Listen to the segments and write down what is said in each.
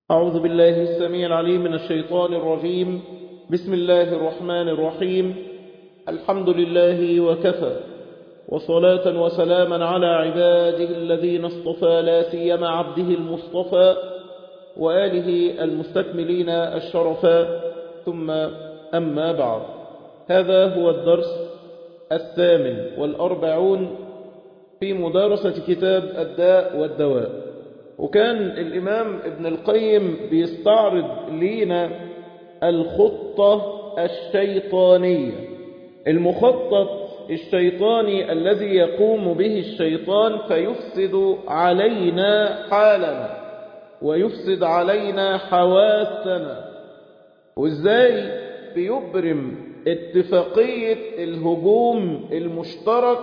أعوذ بالله السميع العليم من الشيطان الرجيم بسم الله الرحمن الرحيم الحمد لله وكفى وصلاة وسلاما على عباده الذين اصطفى لا سيما عبده المصطفى وآله المستكملين الشرفا ثم أما بعد هذا هو الدرس الثامن والأربعون في مدارسة كتاب الداء والدواء وكان الإمام ابن القيم بيستعرض لينا الخطة الشيطانية المخطط الشيطاني الذي يقوم به الشيطان فيفسد علينا حالنا ويفسد علينا حواسنا وازاي بيبرم اتفاقية الهجوم المشترك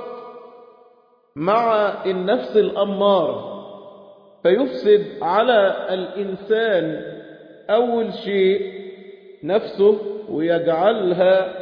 مع النفس الأمارة فيفسد على الإنسان أول شيء نفسه ويجعلها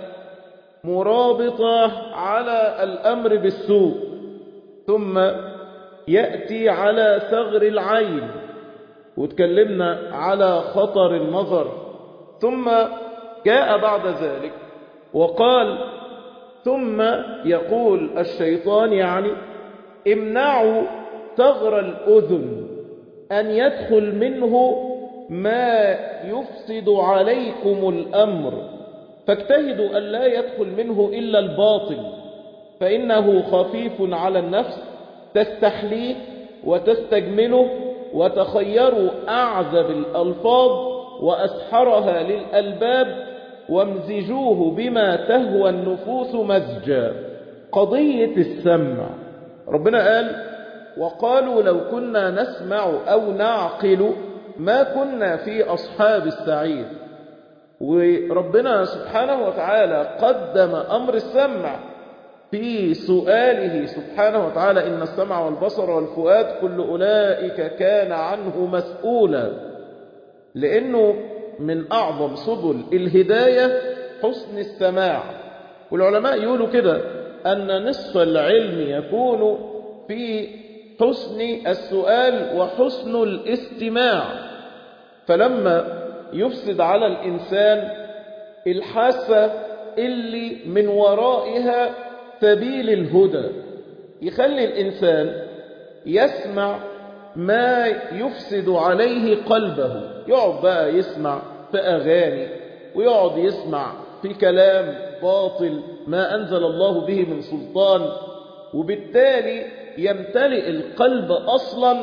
مرابطة على الأمر بالسوء ثم يأتي على ثغر العين وتكلمنا على خطر النظر ثم جاء بعد ذلك وقال ثم يقول الشيطان يعني امنعوا ثغر الأذن أن يدخل منه ما يفسد عليكم الأمر فاجتهدوا أن لا يدخل منه إلا الباطل فإنه خفيف على النفس تستحليه وتستجمله وتخيروا أعذب الألفاظ وأسحرها للألباب وامزجوه بما تهوى النفوس مزجا قضية السمع ربنا قال وقالوا لو كنا نسمع أو نعقل ما كنا في أصحاب السعير وربنا سبحانه وتعالى قدم أمر السمع في سؤاله سبحانه وتعالى إن السمع والبصر والفؤاد كل أولئك كان عنه مسؤولا لأنه من أعظم سبل الهداية حسن السماع والعلماء يقولوا كده أن نصف العلم يكون في حسن السؤال وحسن الاستماع فلما يفسد على الإنسان الحاسة اللي من ورائها سبيل الهدى يخلي الإنسان يسمع ما يفسد عليه قلبه يقعد بقى يسمع في أغاني ويقعد يسمع في كلام باطل ما أنزل الله به من سلطان وبالتالي يمتلئ القلب أصلا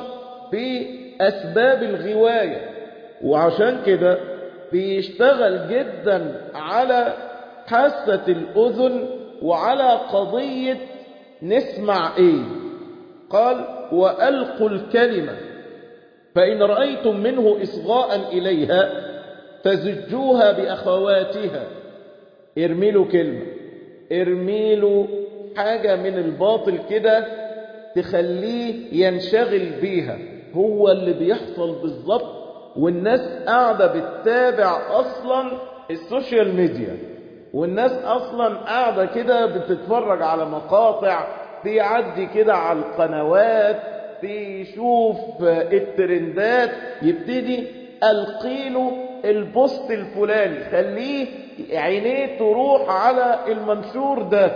بأسباب الغواية وعشان كده بيشتغل جدا على حاسة الأذن وعلى قضية نسمع ايه قال وألقوا الكلمة فإن رأيتم منه إصغاء إليها فزجوها بأخواتها ارميلوا كلمة ارميلوا حاجة من الباطل كده تخليه ينشغل بيها هو اللي بيحصل بالظبط والناس قاعدة بتتابع أصلا السوشيال ميديا والناس أصلا قاعدة كده بتتفرج على مقاطع بيعدي كده على القنوات بيشوف الترندات يبتدي القيله البوست الفلاني خليه عينيه تروح على المنشور ده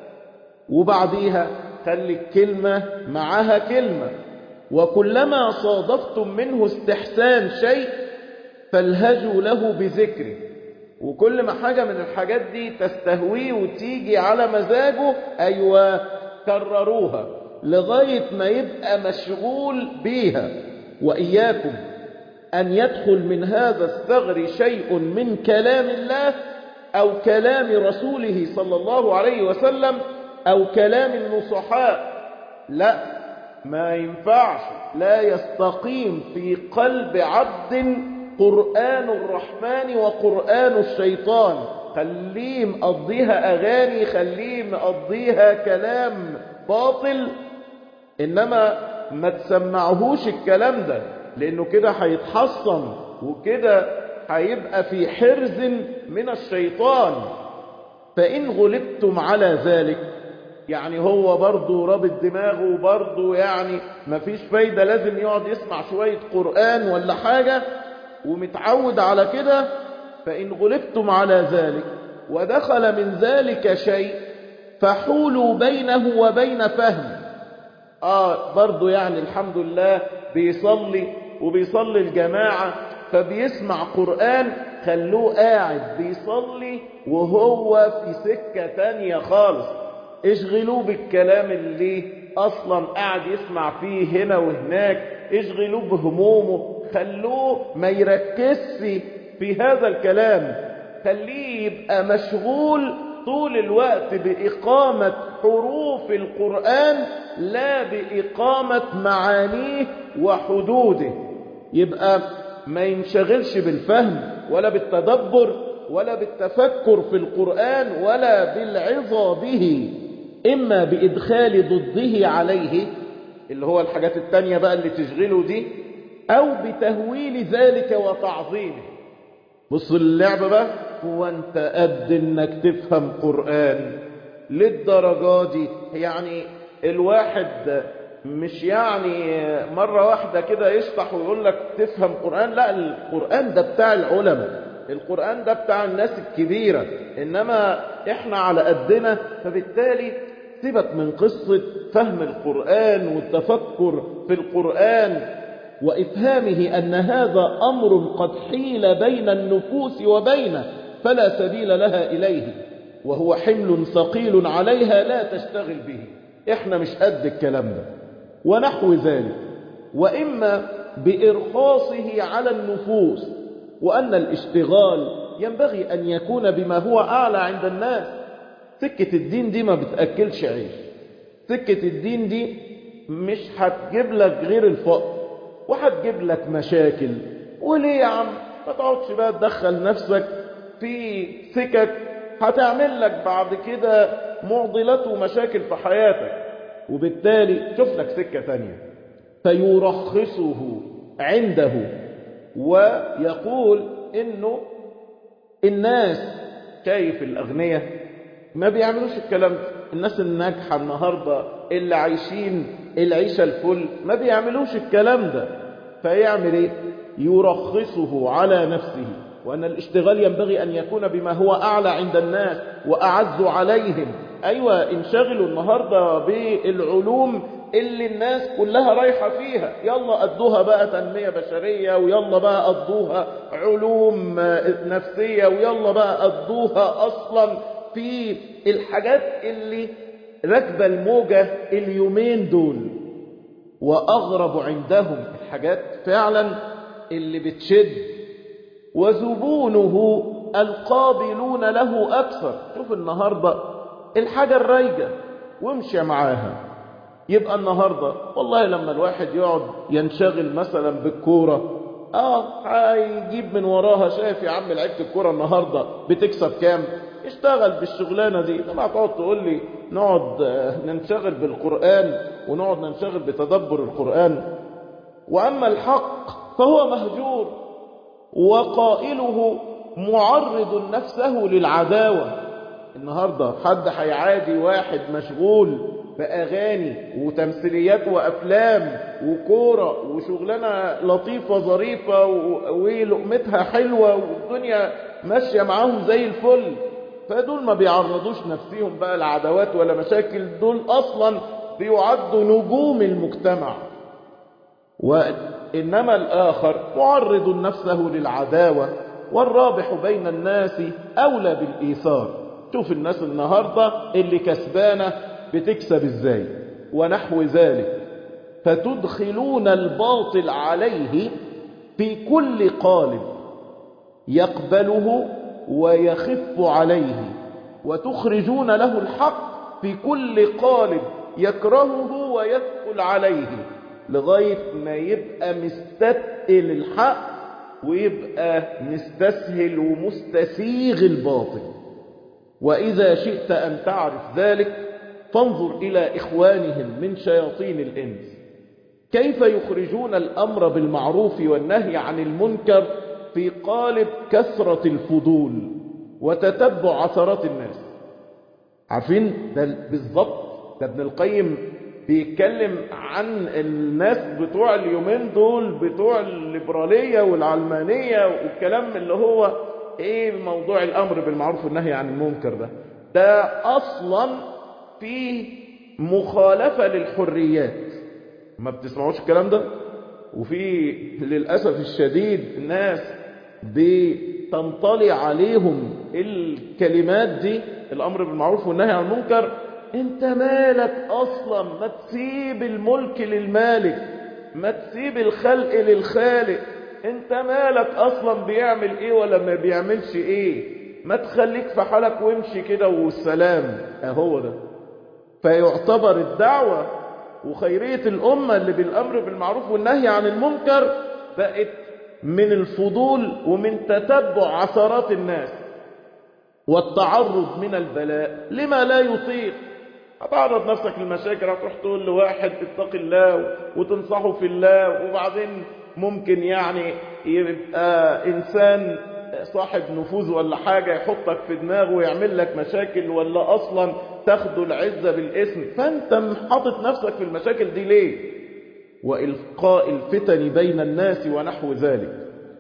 وبعديها خلي الكلمة معاها كلمة وكلما صادفتم منه استحسان شيء فالهجوا له بذكره وكل ما حاجة من الحاجات دي تستهويه وتيجي على مزاجه أيوة كرروها لغاية ما يبقى مشغول بيها وإياكم أن يدخل من هذا الثغر شيء من كلام الله أو كلام رسوله صلى الله عليه وسلم أو كلام النصحاء لا ما ينفعش لا يستقيم في قلب عبد قرآن الرحمن وقرآن الشيطان خليه مقضيها أغاني خليه مقضيها كلام باطل إنما ما تسمعهوش الكلام ده لأنه كده هيتحصن وكده هيبقى في حرز من الشيطان فإن غلبتم على ذلك يعني هو برضه رابط دماغه برضه يعني مفيش فايدة لازم يقعد يسمع شوية قرآن ولا حاجة ومتعود على كده فإن غلبتم على ذلك ودخل من ذلك شيء فحولوا بينه وبين فهم آه برضو يعني الحمد لله بيصلي وبيصلي الجماعة فبيسمع قرآن خلوه قاعد بيصلي وهو في سكة تانية خالص اشغلوه بالكلام اللي اصلا قاعد يسمع فيه هنا وهناك اشغلوه بهمومه خلوه ما يركزش في هذا الكلام خليه يبقى مشغول طول الوقت بإقامة حروف القرآن لا بإقامة معانيه وحدوده يبقى ما ينشغلش بالفهم ولا بالتدبر ولا بالتفكر في القرآن ولا بالعظة به إما بإدخال ضده عليه اللي هو الحاجات التانية بقى اللي تشغله دي أو بتهويل ذلك وتعظيمه بص اللعبة بقى هو أنت قد إنك تفهم قرآن للدرجة دي يعني الواحد مش يعني مرة واحدة كده يشطح ويقول لك تفهم قرآن لا القرآن ده بتاع العلماء القرآن ده بتاع الناس الكبيرة إنما إحنا على قدنا فبالتالي سيبك من قصة فهم القرآن والتفكر في القرآن وإفهامه أن هذا أمر قد حيل بين النفوس وبينه فلا سبيل لها إليه وهو حمل ثقيل عليها لا تشتغل به إحنا مش قد الكلام ده ونحو ذلك وإما بإرخاصه على النفوس وأن الاشتغال ينبغي أن يكون بما هو أعلى عند الناس سكة الدين دي ما بتأكلش عيش سكة الدين دي مش هتجيب لك غير الفقر وهتجيب لك مشاكل وليه يا عم ما تقعدش بقى تدخل نفسك في سكك هتعمل لك بعد كده معضلات ومشاكل في حياتك وبالتالي شوف لك سكة تانية فيرخصه عنده ويقول انه الناس شايف الاغنياء ما بيعملوش الكلام ده الناس الناجحة النهاردة اللي عايشين العيشة الفل ما بيعملوش الكلام ده فيعمل ايه يرخصه على نفسه وأن الاشتغال ينبغي أن يكون بما هو أعلى عند الناس وأعز عليهم أيوة انشغلوا النهاردة بالعلوم اللي الناس كلها رايحة فيها يلا قدوها بقى تنمية بشرية ويلا بقى قدوها علوم نفسية ويلا بقى قدوها أصلا في الحاجات اللي راكبة الموجة اليومين دول وأغرب عندهم الحاجات فعلا اللي بتشد وزبونه القابلون له أكثر شوف النهاردة الحاجة الرايجة وامشي معاها يبقى النهاردة والله لما الواحد يقعد ينشغل مثلا بالكورة اه هيجيب من وراها شايف يا عم لعيبه الكورة النهاردة بتكسب كام اشتغل بالشغلانة دي طبعا تقعد تقول لي نقعد ننشغل بالقرآن ونقعد ننشغل بتدبر القرآن وأما الحق فهو مهجور وقائله معرض نفسه للعداوة النهاردة حد هيعادي واحد مشغول بأغاني وتمثيليات وأفلام وكورة وشغلانة لطيفة ظريفة ولقمتها حلوة والدنيا ماشية معاهم زي الفل فدول ما بيعرضوش نفسهم بقى لعداوات ولا مشاكل دول أصلا بيعدوا نجوم المجتمع وإنما الآخر معرض نفسه للعداوة والرابح بين الناس أولى بالإيثار شوف الناس النهاردة اللي كسبانة بتكسب ازاي ونحو ذلك فتدخلون الباطل عليه في كل قالب يقبله ويخف عليه وتخرجون له الحق في كل قالب يكرهه ويثقل عليه لغاية ما يبقى مستثقل الحق ويبقى مستسهل ومستسيغ الباطل وإذا شئت أن تعرف ذلك فانظر إلى إخوانهم من شياطين الإنس كيف يخرجون الأمر بالمعروف والنهي عن المنكر في قالب كثرة الفضول وتتبع عثرات الناس عارفين ده بالضبط ده ابن القيم بيتكلم عن الناس بتوع اليومين دول بتوع الليبرالية والعلمانية والكلام اللي هو ايه موضوع الامر بالمعروف والنهي عن المنكر ده ده اصلا في مخالفة للحريات ما بتسمعوش الكلام ده وفي للأسف الشديد ناس بتنطلي عليهم الكلمات دي الأمر بالمعروف والنهي عن المنكر انت مالك أصلا ما تسيب الملك للمالك ما تسيب الخلق للخالق انت مالك أصلا بيعمل ايه ولا ما بيعملش ايه ما تخليك في حالك وامشي كده والسلام اهو ده فيعتبر الدعوة وخيرية الأمة اللي بالأمر بالمعروف والنهي عن المنكر بقت من الفضول ومن تتبع عثرات الناس والتعرض من البلاء لما لا يطيق هتعرض نفسك للمشاكل هتروح تقول لواحد اتق الله وتنصحه في الله وبعدين ممكن يعني يبقى إنسان صاحب نفوذ ولا حاجة يحطك في دماغه ويعمل لك مشاكل ولا أصلا تاخده العزة بالاسم فأنت حاطط نفسك في المشاكل دي ليه وإلقاء الفتن بين الناس ونحو ذلك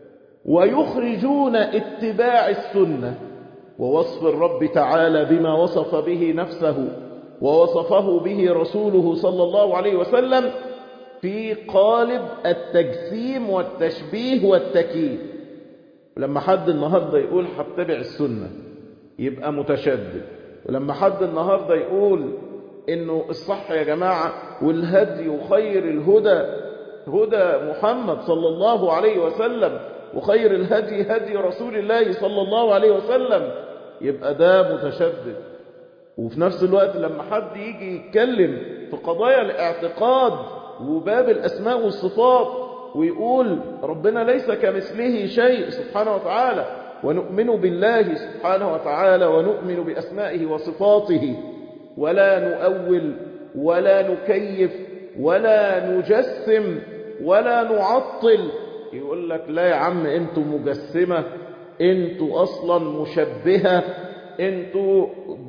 ويخرجون اتباع السنة ووصف الرب تعالى بما وصف به نفسه ووصفه به رسوله صلى الله عليه وسلم في قالب التجسيم والتشبيه والتكييف لما حد النهاردة يقول هتبع السنة يبقى متشدد ولما حد النهاردة يقول انه الصح يا جماعة والهدي وخير الهدى هدى محمد صلى الله عليه وسلم وخير الهدي هدي رسول الله صلى الله عليه وسلم يبقى ده متشدد وفي نفس الوقت لما حد يجي يتكلم في قضايا الاعتقاد وباب الأسماء والصفات ويقول ربنا ليس كمثله شيء سبحانه وتعالى ونؤمن بالله سبحانه وتعالى ونؤمن بأسمائه وصفاته ولا نؤول ولا نكيف ولا نجسم ولا نعطل يقول لك لا يا عم انتوا مجسمة انتوا اصلا مشبهة انتوا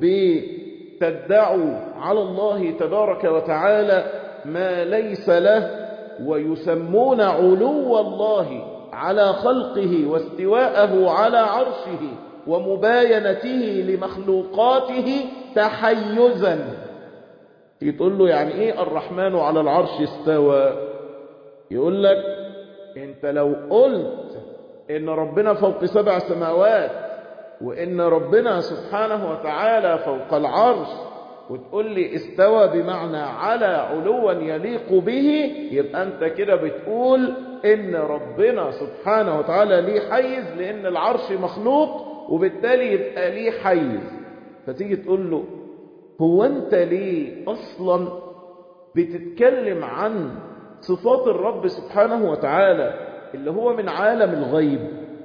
بتدعوا على الله تبارك وتعالى ما ليس له ويسمون علو الله على خلقه واستواءه على عرشه ومباينته لمخلوقاته تحيزا تقول له يعني ايه الرحمن على العرش استوى يقول لك انت لو قلت ان ربنا فوق سبع سماوات وان ربنا سبحانه وتعالى فوق العرش وتقول لي استوى بمعنى على علوا يليق به يبقى انت كده بتقول ان ربنا سبحانه وتعالى ليه حيز لان العرش مخلوق وبالتالي يبقى ليه حيز فتيجي تقول له هو انت ليه اصلا بتتكلم عن صفات الرب سبحانه وتعالى اللي هو من عالم الغيب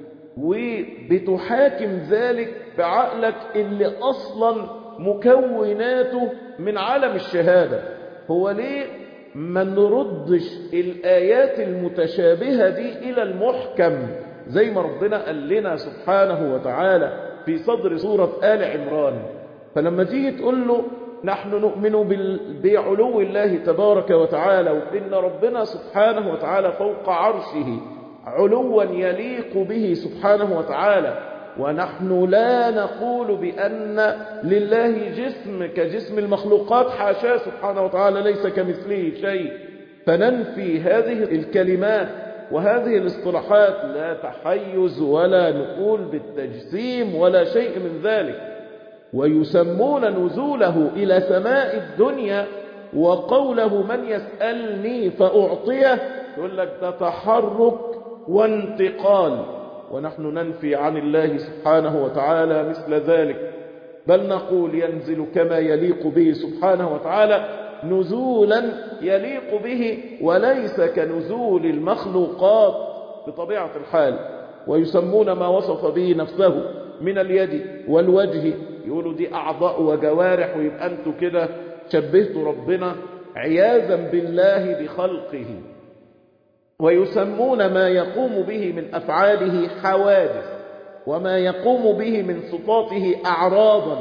وبتحاكم ذلك بعقلك اللي اصلا مكوناته من عالم الشهادة هو ليه ما نردش الآيات المتشابهة دي إلى المحكم زي ما ربنا قال لنا سبحانه وتعالى في صدر سورة آل عمران فلما تيجي تقول له نحن نؤمن بعلو الله تبارك وتعالى وإن ربنا سبحانه وتعالى فوق عرشه علوا يليق به سبحانه وتعالى ونحن لا نقول بأن لله جسم كجسم المخلوقات حاشاه سبحانه وتعالى ليس كمثله شيء فننفي هذه الكلمات وهذه الاصطلاحات لا تحيز ولا نقول بالتجسيم ولا شيء من ذلك ويسمون نزوله إلى سماء الدنيا وقوله من يسألني فأعطيه يقول لك ده تحرك وانتقال ونحن ننفي عن الله سبحانه وتعالى مثل ذلك بل نقول ينزل كما يليق به سبحانه وتعالى نزولا يليق به وليس كنزول المخلوقات بطبيعة الحال ويسمون ما وصف به نفسه من اليد والوجه يقولوا دي أعضاء وجوارح ويبقى أنتوا كده شبهتوا ربنا عياذا بالله بخلقه ويسمون ما يقوم به من أفعاله حوادث وما يقوم به من صفاته أعراضا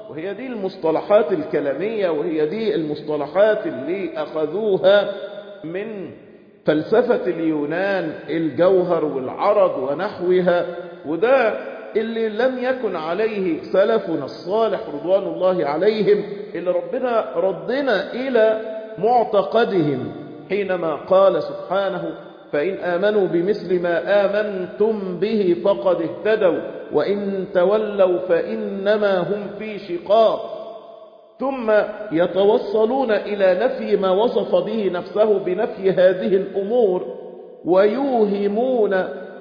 وهي دي المصطلحات الكلامية وهي دي المصطلحات اللي أخذوها من فلسفة اليونان الجوهر والعرض ونحوها وده اللي لم يكن عليه سلفنا الصالح رضوان الله عليهم اللي ربنا ردنا إلى معتقدهم حينما قال سبحانه فإن آمنوا بمثل ما آمنتم به فقد اهتدوا وإن تولوا فإنما هم في شقاق ثم يتوصلون إلى نفي ما وصف به نفسه بنفي هذه الأمور ويوهمون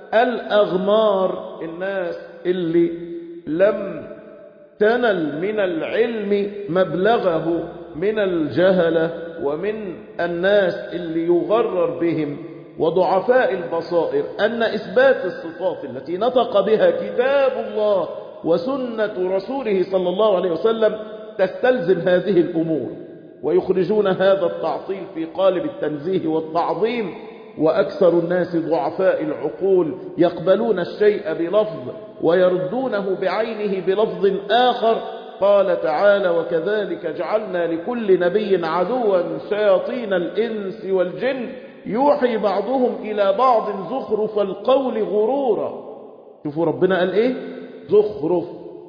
الأغمار الناس اللي لم تنل من العلم مبلغه من الجهلة ومن الناس اللي يغرر بهم وضعفاء البصائر أن إثبات الصفات التي نطق بها كتاب الله وسنة رسوله صلى الله عليه وسلم تستلزم هذه الأمور ويخرجون هذا التعطيل في قالب التنزيه والتعظيم وأكثر الناس ضعفاء العقول يقبلون الشيء بلفظ ويردونه بعينه بلفظ آخر قال تعالى وكذلك جعلنا لكل نبي عدوا شياطين الإنس والجن يوحي بعضهم إلى بعض زخرف القول غرورا شوفوا ربنا قال إيه زخرف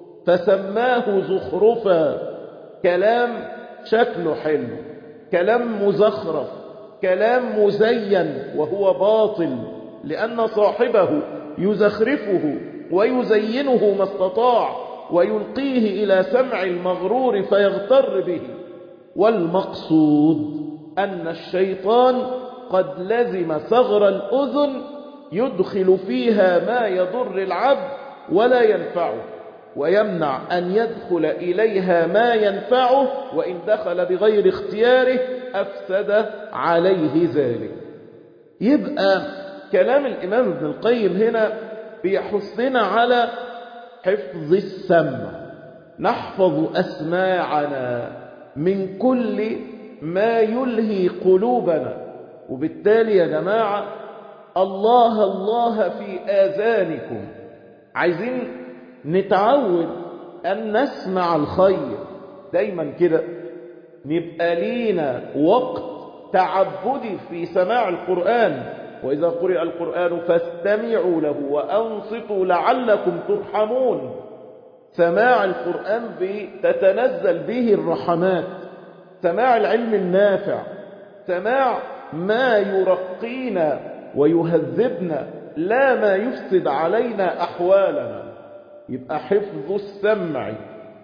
فسماه زخرفا كلام شكله حلو كلام مزخرف كلام مزين وهو باطل لأن صاحبه يزخرفه ويزينه ما استطاع ويلقيه إلى سمع المغرور فيغتر به والمقصود أن الشيطان قد لزم ثغر الأذن يدخل فيها ما يضر العبد ولا ينفعه ويمنع أن يدخل إليها ما ينفعه وإن دخل بغير اختياره أفسد عليه ذلك يبقى كلام الإمام ابن القيم هنا بيحثنا على حفظ السمع نحفظ أسماعنا من كل ما يلهي قلوبنا وبالتالي يا جماعة الله الله في آذانكم عايزين نتعود أن نسمع الخير دايما كده نبقى لينا وقت تعبدي في سماع القرآن وإذا قرئ القرآن فاستمعوا له وأنصتوا لعلكم ترحمون سماع القرآن تتنزل به الرحمات سماع العلم النافع سماع ما يرقينا ويهذبنا لا ما يفسد علينا أحوالنا يبقى حفظ السمع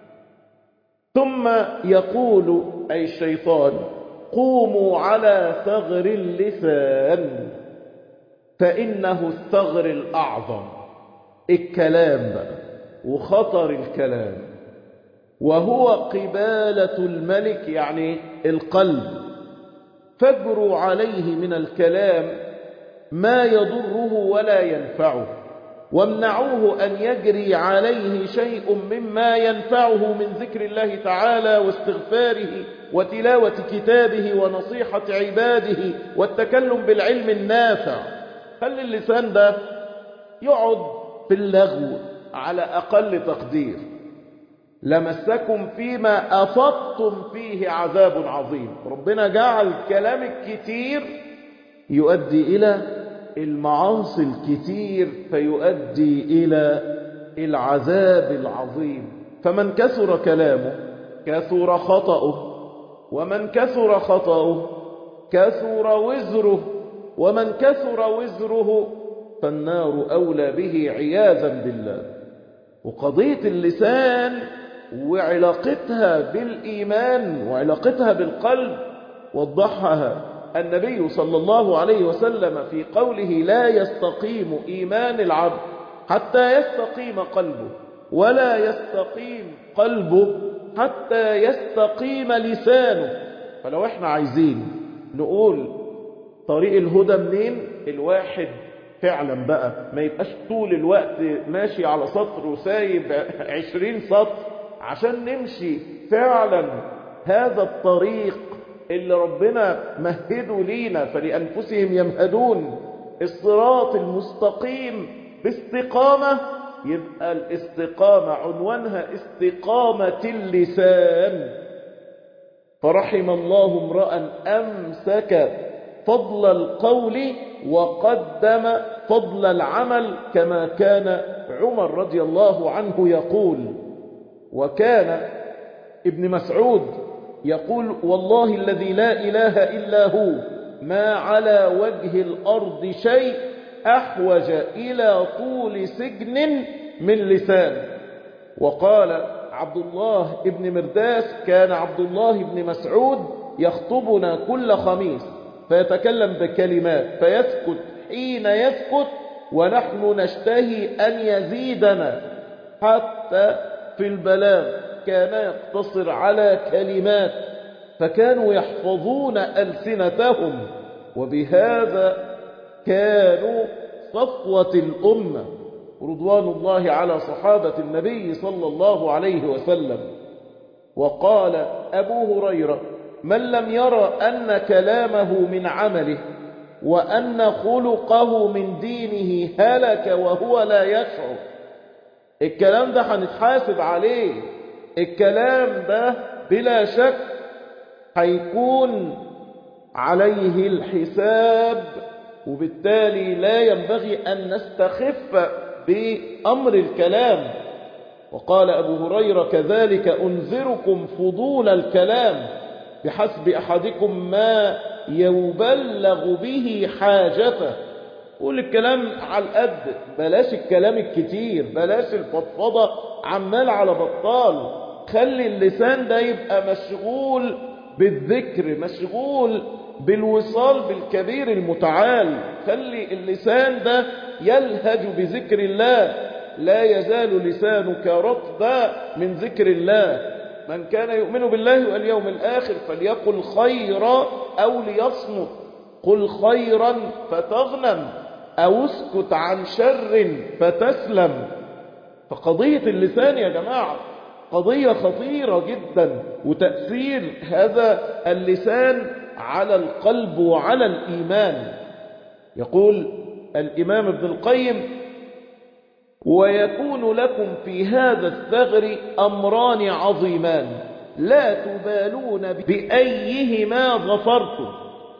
ثم يقول أي الشيطان قوموا على ثغر اللسان فإنه الثغر الأعظم الكلام بقى وخطر الكلام وهو قبالة الملك يعني القلب فاجروا عليه من الكلام ما يضره ولا ينفعه وامنعوه أن يجري عليه شيء مما ينفعه من ذكر الله تعالى واستغفاره وتلاوة كتابه ونصيحة عباده والتكلم بالعلم النافع خلي اللسان ده يقعد في اللغو على أقل تقدير لمسكم فيما أفضتم فيه عذاب عظيم ربنا جعل كلام الكتير يؤدي إلى المعاصي الكتير فيؤدي إلى العذاب العظيم فمن كثر كلامه كثر خطأه ومن كثر خطأه كثر وزره ومن كثر وزره فالنار أولى به عياذا بالله وقضية اللسان وعلاقتها بالإيمان وعلاقتها بالقلب وضحها النبي صلى الله عليه وسلم في قوله لا يستقيم إيمان العبد حتى يستقيم قلبه ولا يستقيم قلبه حتى يستقيم لسانه فلو احنا عايزين نقول طريق الهدى منين الواحد فعلا بقى ما يبقاش طول الوقت ماشي على سطر وسايب عشرين سطر عشان نمشي فعلا هذا الطريق اللي ربنا مهدوا لينا فلأنفسهم يمهدون الصراط المستقيم باستقامة يبقى الاستقامة عنوانها استقامة اللسان فرحم الله امرأ أمسك فضل القول وقدم فضل العمل كما كان عمر رضي الله عنه يقول وكان ابن مسعود يقول والله الذي لا إله إلا هو ما على وجه الأرض شيء أحوج إلى طول سجن من لسان وقال عبد الله بن مرداس كان عبد الله بن مسعود يخطبنا كل خميس فيتكلم بكلمات فيسكت حين يسكت ونحن نشتهي أن يزيدنا حتى في البلاغ كان يقتصر على كلمات فكانوا يحفظون ألسنتهم وبهذا كانوا صفوة الأمة رضوان الله على صحابة النبي صلى الله عليه وسلم وقال أبو هريرة من لم يرى أن كلامه من عمله وأن خلقه من دينه هلك وهو لا يشعر الكلام ده هنتحاسب عليه الكلام ده بلا شك هيكون عليه الحساب وبالتالي لا ينبغي أن نستخف بأمر الكلام وقال أبو هريرة كذلك أنذركم فضول الكلام بحسب أحدكم ما يبلغ به حاجته قول الكلام على القد بلاش الكلام الكتير بلاش الفضفضة عمال على بطال خلي اللسان ده يبقى مشغول بالذكر مشغول بالوصال بالكبير المتعال خلي اللسان ده يلهج بذكر الله لا يزال لسانك رطبا من ذكر الله من كان يؤمن بالله واليوم الآخر فليقل خيرا أو ليصمت قل خيرا فتغنم أو اسكت عن شر فتسلم فقضية اللسان يا جماعة قضية خطيرة جدا وتأثير هذا اللسان على القلب وعلى الإيمان يقول الإمام ابن القيم ويكون لكم في هذا الثغر أمران عظيمان لا تبالون بأيهما ظفرتم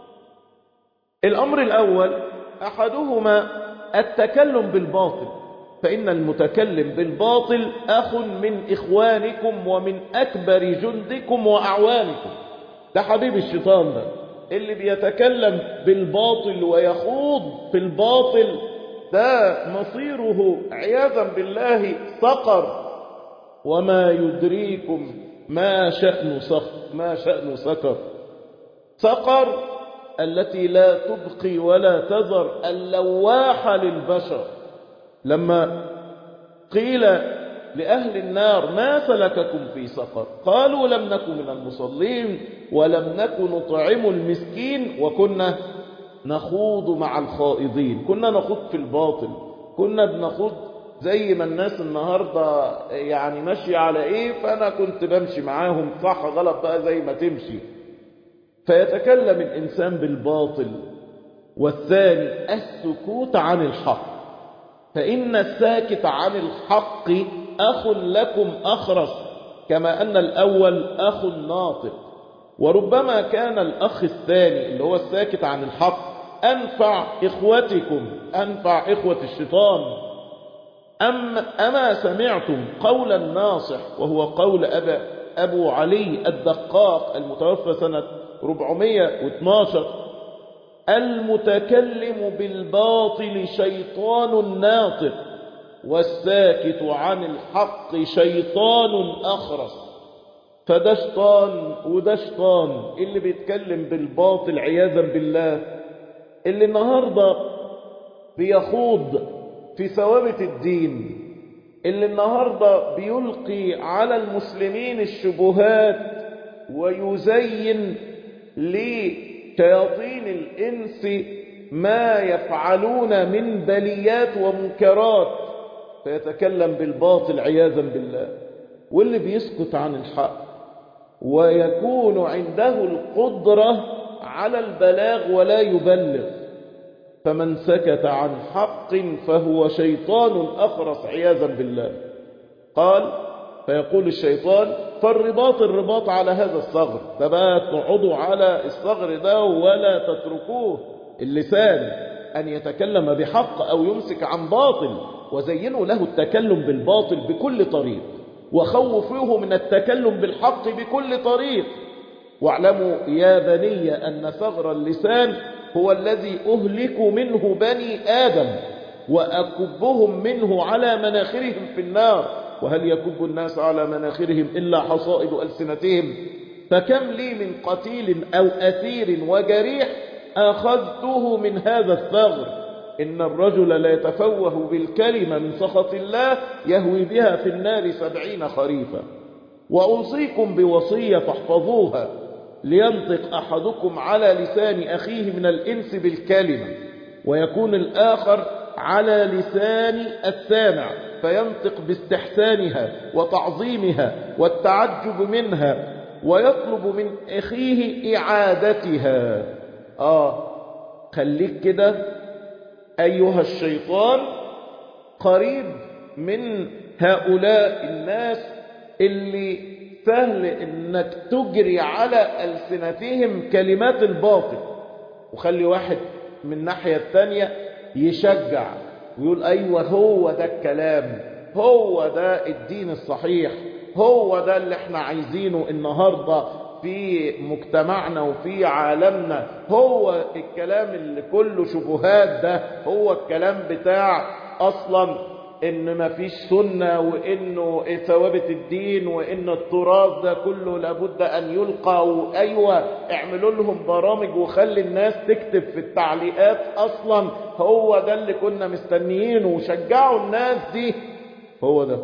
الأمر الأول أحدهما التكلم بالباطل فإن المتكلم بالباطل أخ من إخوانكم ومن أكبر جندكم وأعوانكم ده حبيب الشيطان ده اللي بيتكلم بالباطل ويخوض في الباطل ده مصيره عياذا بالله سقر وما يدريكم ما شأن سقر ما شأن سقر سقر التي لا تبقي ولا تذر اللواحة للبشر لما قيل لأهل النار ما سلككم في سقر قالوا لم نكن من المصلين ولم نكن نطعم المسكين وكنا نخوض مع الخائضين كنا نخوض في الباطل كنا بنخوض زي ما الناس النهاردة يعني ماشية على ايه فانا كنت بمشي معاهم صح غلط بقى زي ما تمشي فيتكلم الانسان بالباطل والثاني السكوت عن الحق فإن الساكت عن الحق أخ لكم أخرس كما أن الأول أخ ناطق وربما كان الأخ الثاني اللي هو الساكت عن الحق أنفع إخوتكم أنفع إخوة الشيطان أم أما سمعتم قول الناصح وهو قول أبا أبو علي الدقاق المتوفى سنة 412 المتكلم بالباطل شيطان ناطق والساكت عن الحق شيطان أخرس فده شيطان وده شيطان اللي بيتكلم بالباطل عياذا بالله اللي النهاردة بيخوض في ثوابت الدين اللي النهاردة بيلقي على المسلمين الشبهات ويزين لشياطين الإنس ما يفعلون من بليات ومنكرات فيتكلم بالباطل عياذا بالله واللي بيسكت عن الحق ويكون عنده القدرة على البلاغ ولا يبلغ فمن سكت عن حق فهو شيطان أخرس عياذا بالله قال فيقول الشيطان فالرباط الرباط على هذا الصغر ده بقى تقعدوا على الصغر ده ولا تتركوه اللسان أن يتكلم بحق أو يمسك عن باطل وزينوا له التكلم بالباطل بكل طريق وخوفوه من التكلم بالحق بكل طريق واعلموا يا بني أن ثغر اللسان هو الذي أهلك منه بني آدم وأكبهم منه على مناخرهم في النار وهل يكب الناس على مناخرهم إلا حصائد ألسنتهم فكم لي من قتيل أو أثير وجريح أخذته من هذا الثغر إن الرجل لا يتفوه بالكلمة من سخط الله يهوي بها في النار سبعين خريفا وأوصيكم بوصية فاحفظوها لينطق أحدكم على لسان أخيه من الإنس بالكلمة ويكون الآخر على لسان السامع فينطق باستحسانها وتعظيمها والتعجب منها ويطلب من أخيه إعادتها آه خليك كده أيها الشيطان قريب من هؤلاء الناس اللي سهل انك تجري على ألسنتهم كلمات الباطل وخلي واحد من الناحية الثانية يشجع ويقول أيوة هو ده الكلام هو ده الدين الصحيح هو ده اللي احنا عايزينه النهاردة في مجتمعنا وفي عالمنا هو الكلام اللي كله شبهات ده هو الكلام بتاع أصلا ان مفيش سنة وانه ثوابت الدين وان التراث ده كله لابد ان يلقى وايوه اعملوا لهم برامج وخلي الناس تكتب في التعليقات اصلا هو ده اللي كنا مستنيينه وشجعوا الناس دي هو ده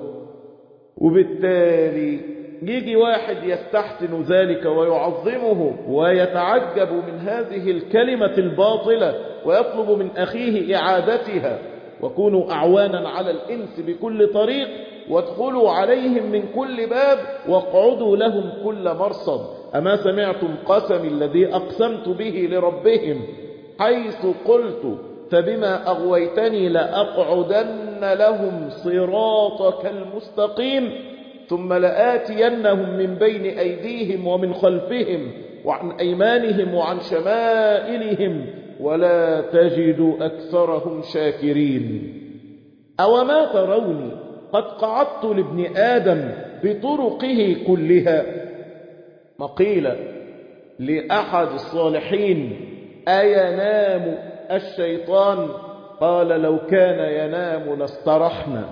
وبالتالي يجي واحد يستحسن ذلك ويعظمه ويتعجب من هذه الكلمة الباطلة ويطلب من أخيه إعادتها وكونوا أعوانا على الإنس بكل طريق وادخلوا عليهم من كل باب واقعدوا لهم كل مرصد أما سمعتم قسم الذي أقسمت به لربهم حيث قلت فبما أغويتني لأقعدن لهم صراطك المستقيم ثم لآتينهم من بين أيديهم ومن خلفهم وعن أيمانهم وعن شمائلهم ولا تجد أكثرهم شاكرين أو ما تروني قد قعدت لابن آدم بطرقه كلها مقيل لأحد الصالحين أينام الشيطان قال لو كان ينام لاسترحنا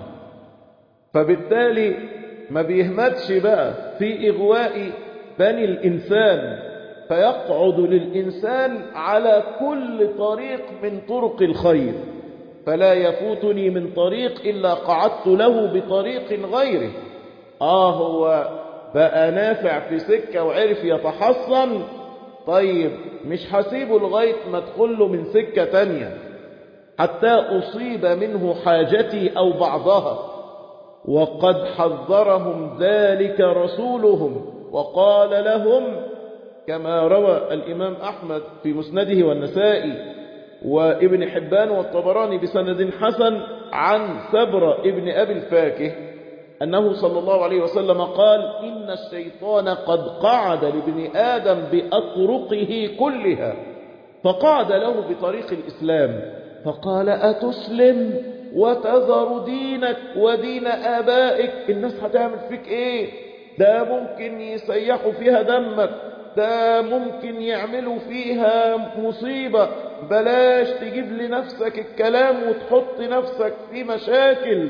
فبالتالي ما بيهمتش بقى في إغواء بني الإنسان فيقعد للإنسان على كل طريق من طرق الخير فلا يفوتني من طريق إلا قعدت له بطريق غيره آه هو بقى نافع في سكة وعرف يتحصن طيب مش هسيبه لغاية ما ادخله من سكة تانية حتى أصيب منه حاجتي أو بعضها وقد حذرهم ذلك رسولهم وقال لهم كما روى الإمام أحمد في مسنده والنسائي وابن حبان والطبراني بسند حسن عن سبر ابن أبي الفاكه أنه صلى الله عليه وسلم قال إن الشيطان قد قعد لابن آدم بأطرقه كلها فقعد له بطريق الإسلام فقال أتسلم وتذر دينك ودين آبائك الناس هتعمل فيك إيه ده ممكن يسيحوا فيها دمك ده ممكن يعملوا فيها مصيبة بلاش تجيب لنفسك الكلام وتحط نفسك في مشاكل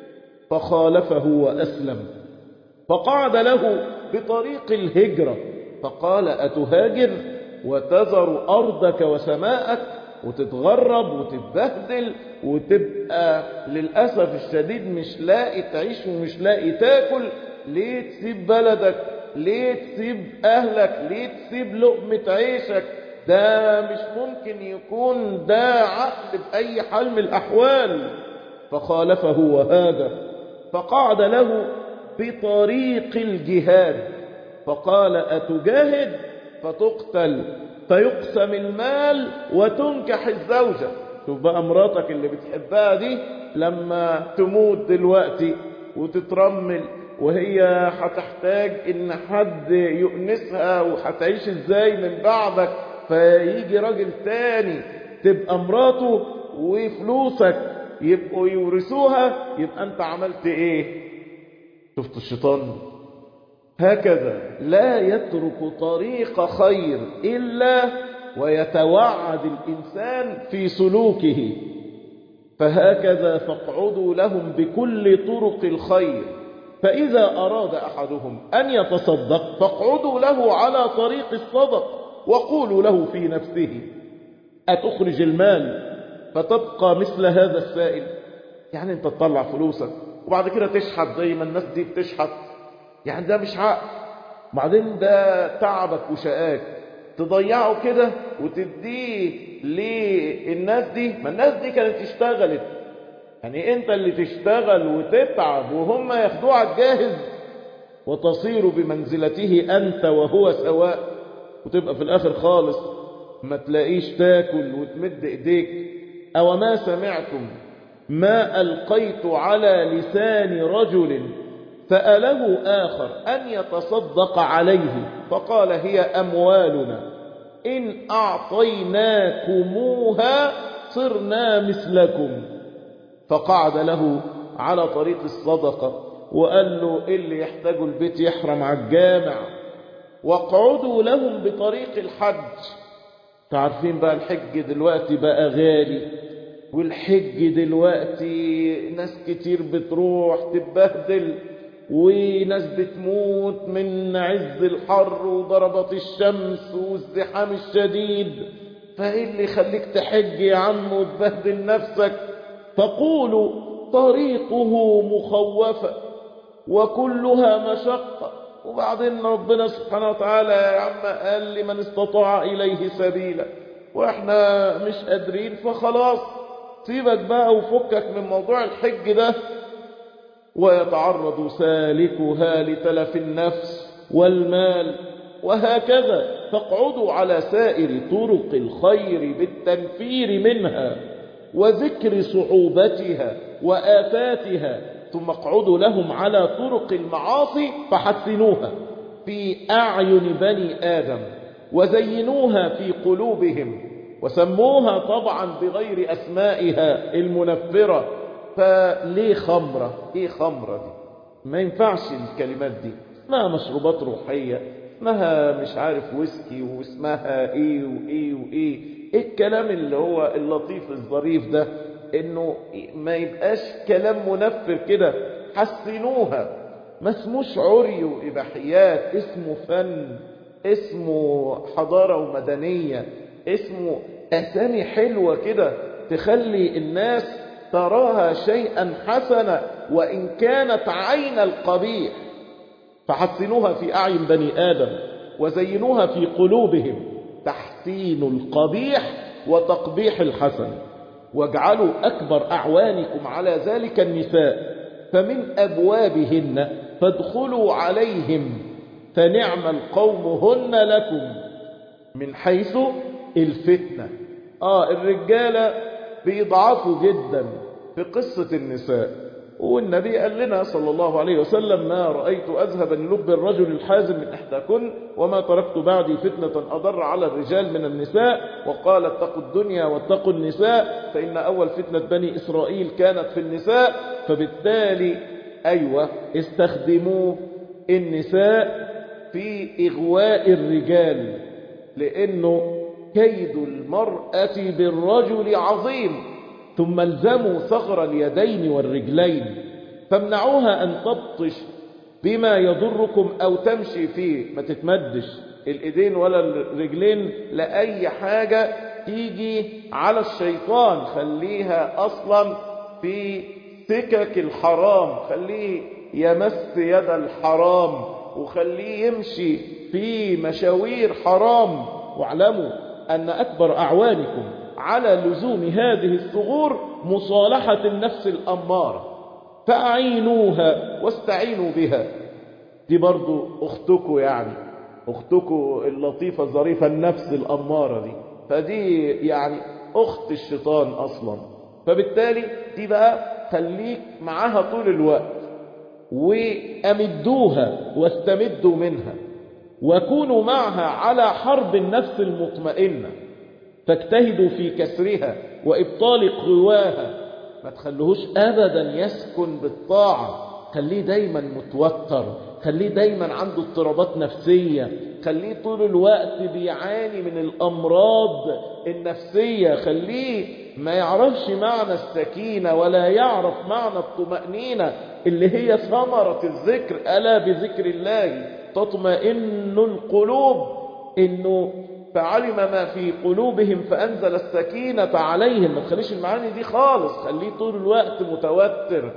فخالفه وأسلم فقعد له بطريق الهجرة فقال أتهاجر وتذر أرضك وسماءك وتتغرب وتتبهدل وتبقى للأسف الشديد مش لاقي تعيش ومش لاقي تاكل ليه تسيب بلدك ليه تسيب أهلك ليه تسيب لقمة عيشك ده مش ممكن يكون ده عقل بأي حال من الأحوال فخالفه وهذا فقعد له بطريق الجهاد فقال أتجاهد فتقتل فيقسم المال وتنكح الزوجة شوف بقى مراتك اللي بتحبها دي لما تموت دلوقتي وتترمل وهي هتحتاج ان حد يؤنسها وهتعيش ازاي من بعدك فيجي راجل تاني تبقى مراته وفلوسك يبقوا يورثوها يبقى انت عملت ايه شفت الشيطان هكذا لا يترك طريق خير إلا ويتوعد الإنسان في سلوكه فهكذا فاقعدوا لهم بكل طرق الخير فإذا أراد أحدهم أن يتصدق فاقعدوا له على طريق الصدق وقولوا له في نفسه أتخرج المال فتبقى مثل هذا السائل يعني أنت تطلع فلوسك وبعد كده تشحت زي ما الناس دي بتشحت يعني ده مش عقل وبعدين ده تعبك وشقاك تضيعه كده وتديه للناس دي ما الناس دي كانت اشتغلت يعني انت اللي تشتغل وتتعب وهم ياخدوه على الجاهز وتصير بمنزلته انت وهو سواء وتبقى في الاخر خالص ما تلاقيش تاكل وتمد ايديك او ما سمعتم ما القيت على لسان رجل سأله آخر أن يتصدق عليه فقال هي أموالنا إن أعطيناكموها صرنا مثلكم فقعد له على طريق الصدقة وقال له اللي يحتاجوا البيت يحرم على الجامع واقعدوا لهم بطريق الحج تعرفين بقى الحج دلوقتي بقى غالي والحج دلوقتي ناس كتير بتروح تتبهدل وناس بتموت من عز الحر وضربات الشمس والزحام الشديد فايه اللي يخليك تحج يا عم وتبهدل نفسك فقولوا طريقه مخوفة وكلها مشقة وبعدين ربنا سبحانه وتعالى يا عم قال لمن استطاع إليه سبيلا واحنا مش قادرين فخلاص سيبك بقى وفكك من موضوع الحج ده ويتعرض سالكها لتلف النفس والمال وهكذا فاقعدوا على سائر طرق الخير بالتنفير منها وذكر صعوبتها وآفاتها ثم اقعدوا لهم على طرق المعاصي فحسنوها في أعين بني آدم وزينوها في قلوبهم وسموها طبعا بغير أسمائها المنفرة فليه خمرة ايه خمرة دي ما ينفعش الكلمات دي اسمها مشروبات روحية اسمها مش عارف ويسكي واسمها ايه وايه وايه ايه الكلام اللي هو اللطيف الظريف ده انه ما يبقاش كلام منفر كده حسنوها ما اسموش عري وإباحيات اسمه فن اسمه حضارة ومدنية اسمه أسامي حلوة كده تخلي الناس تراها شيئا حسنا وإن كانت عين القبيح فحسنوها في أعين بني آدم وزينوها في قلوبهم تحسين القبيح وتقبيح الحسن واجعلوا أكبر أعوانكم على ذلك النساء فمن أبوابهن فادخلوا عليهم فنعم القوم هن لكم من حيث الفتنة آه الرجالة بيضعفوا جدا في قصة النساء والنبي قال لنا صلى الله عليه وسلم ما رأيت أذهب للب الرجل الحازم من إحداكن وما تركت بعدي فتنة أضر على الرجال من النساء وقال اتقوا الدنيا واتقوا النساء فإن أول فتنة بني إسرائيل كانت في النساء فبالتالي أيوة استخدموا النساء في إغواء الرجال لأنه كيد المرأة بالرجل عظيم ثم الزموا ثغر اليدين والرجلين فامنعوها أن تبطش بما يضركم أو تمشي فيه ما تتمدش الإيدين ولا الرجلين لأي حاجة تيجي على الشيطان خليها أصلا في سكك الحرام خليه يمس يد الحرام وخليه يمشي في مشاوير حرام واعلموا أن أكبر أعوانكم على لزوم هذه الثغور مصالحة النفس الأمارة فأعينوها واستعينوا بها دي برضو أختكم يعني أختكم اللطيفة الظريفة النفس الأمارة دي فدي يعني أخت الشيطان أصلا فبالتالي دي بقى خليك معاها طول الوقت وأمدوها واستمدوا منها وكونوا معها على حرب النفس المطمئنة فاجتهدوا في كسرها وإبطال قواها ما تخلوهوش أبدا يسكن بالطاعة خليه دايما متوتر خليه دايما عنده اضطرابات نفسية خليه طول الوقت بيعاني من الأمراض النفسية خليه ما يعرفش معنى السكينة ولا يعرف معنى الطمأنينة اللي هي ثمرة الذكر ألا بذكر الله تطمئن القلوب إنه فعلم ما في قلوبهم فأنزل السكينة عليهم ما تخليش المعاني دي خالص خليه طول الوقت متوتر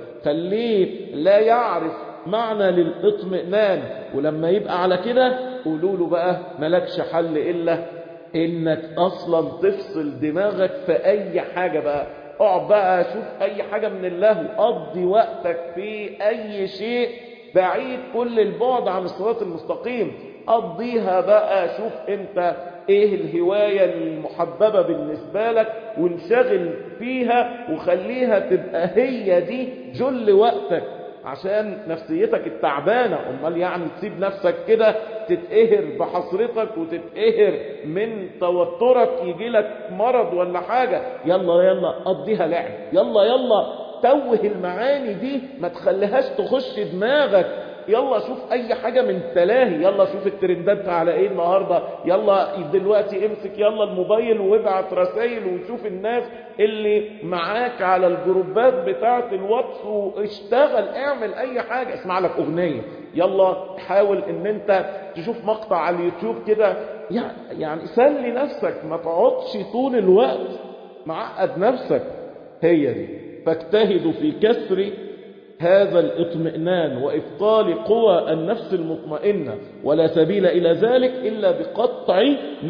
خليه لا يعرف معنى للاطمئنان ولما يبقى على كده قولوا له بقى ملكش حل إلا إنك أصلا تفصل دماغك في أي حاجة بقى اقعد بقى شوف أي حاجة من الله قضي وقتك في أي شيء بعيد كل البعد عن الصراط المستقيم قضيها بقى شوف انت ايه الهواية المحببة بالنسبة لك وانشغل فيها وخليها تبقى هي دي جل وقتك عشان نفسيتك التعبانة امال يعني تسيب نفسك كده تتقهر بحسرتك وتتقهر من توترك يجي لك مرض ولا حاجة يلا يلا قضيها لعب يلا يلا توه المعاني دي ما تخليهاش تخش دماغك يلا شوف اي حاجة من التلاهي يلا شوف الترندات على ايه النهاردة يلا دلوقتي امسك يلا الموبايل وابعت رسائل وشوف الناس اللي معاك على الجروبات بتاعة الواتس واشتغل اعمل اي حاجة اسمع لك اغنية يلا حاول ان انت تشوف مقطع على اليوتيوب كده يعني سلي نفسك ما تقعدش طول الوقت معقد نفسك هي دي فاجتهدوا في كسر هذا الاطمئنان وإبطال قوى النفس المطمئنة ولا سبيل إلى ذلك إلا بقطع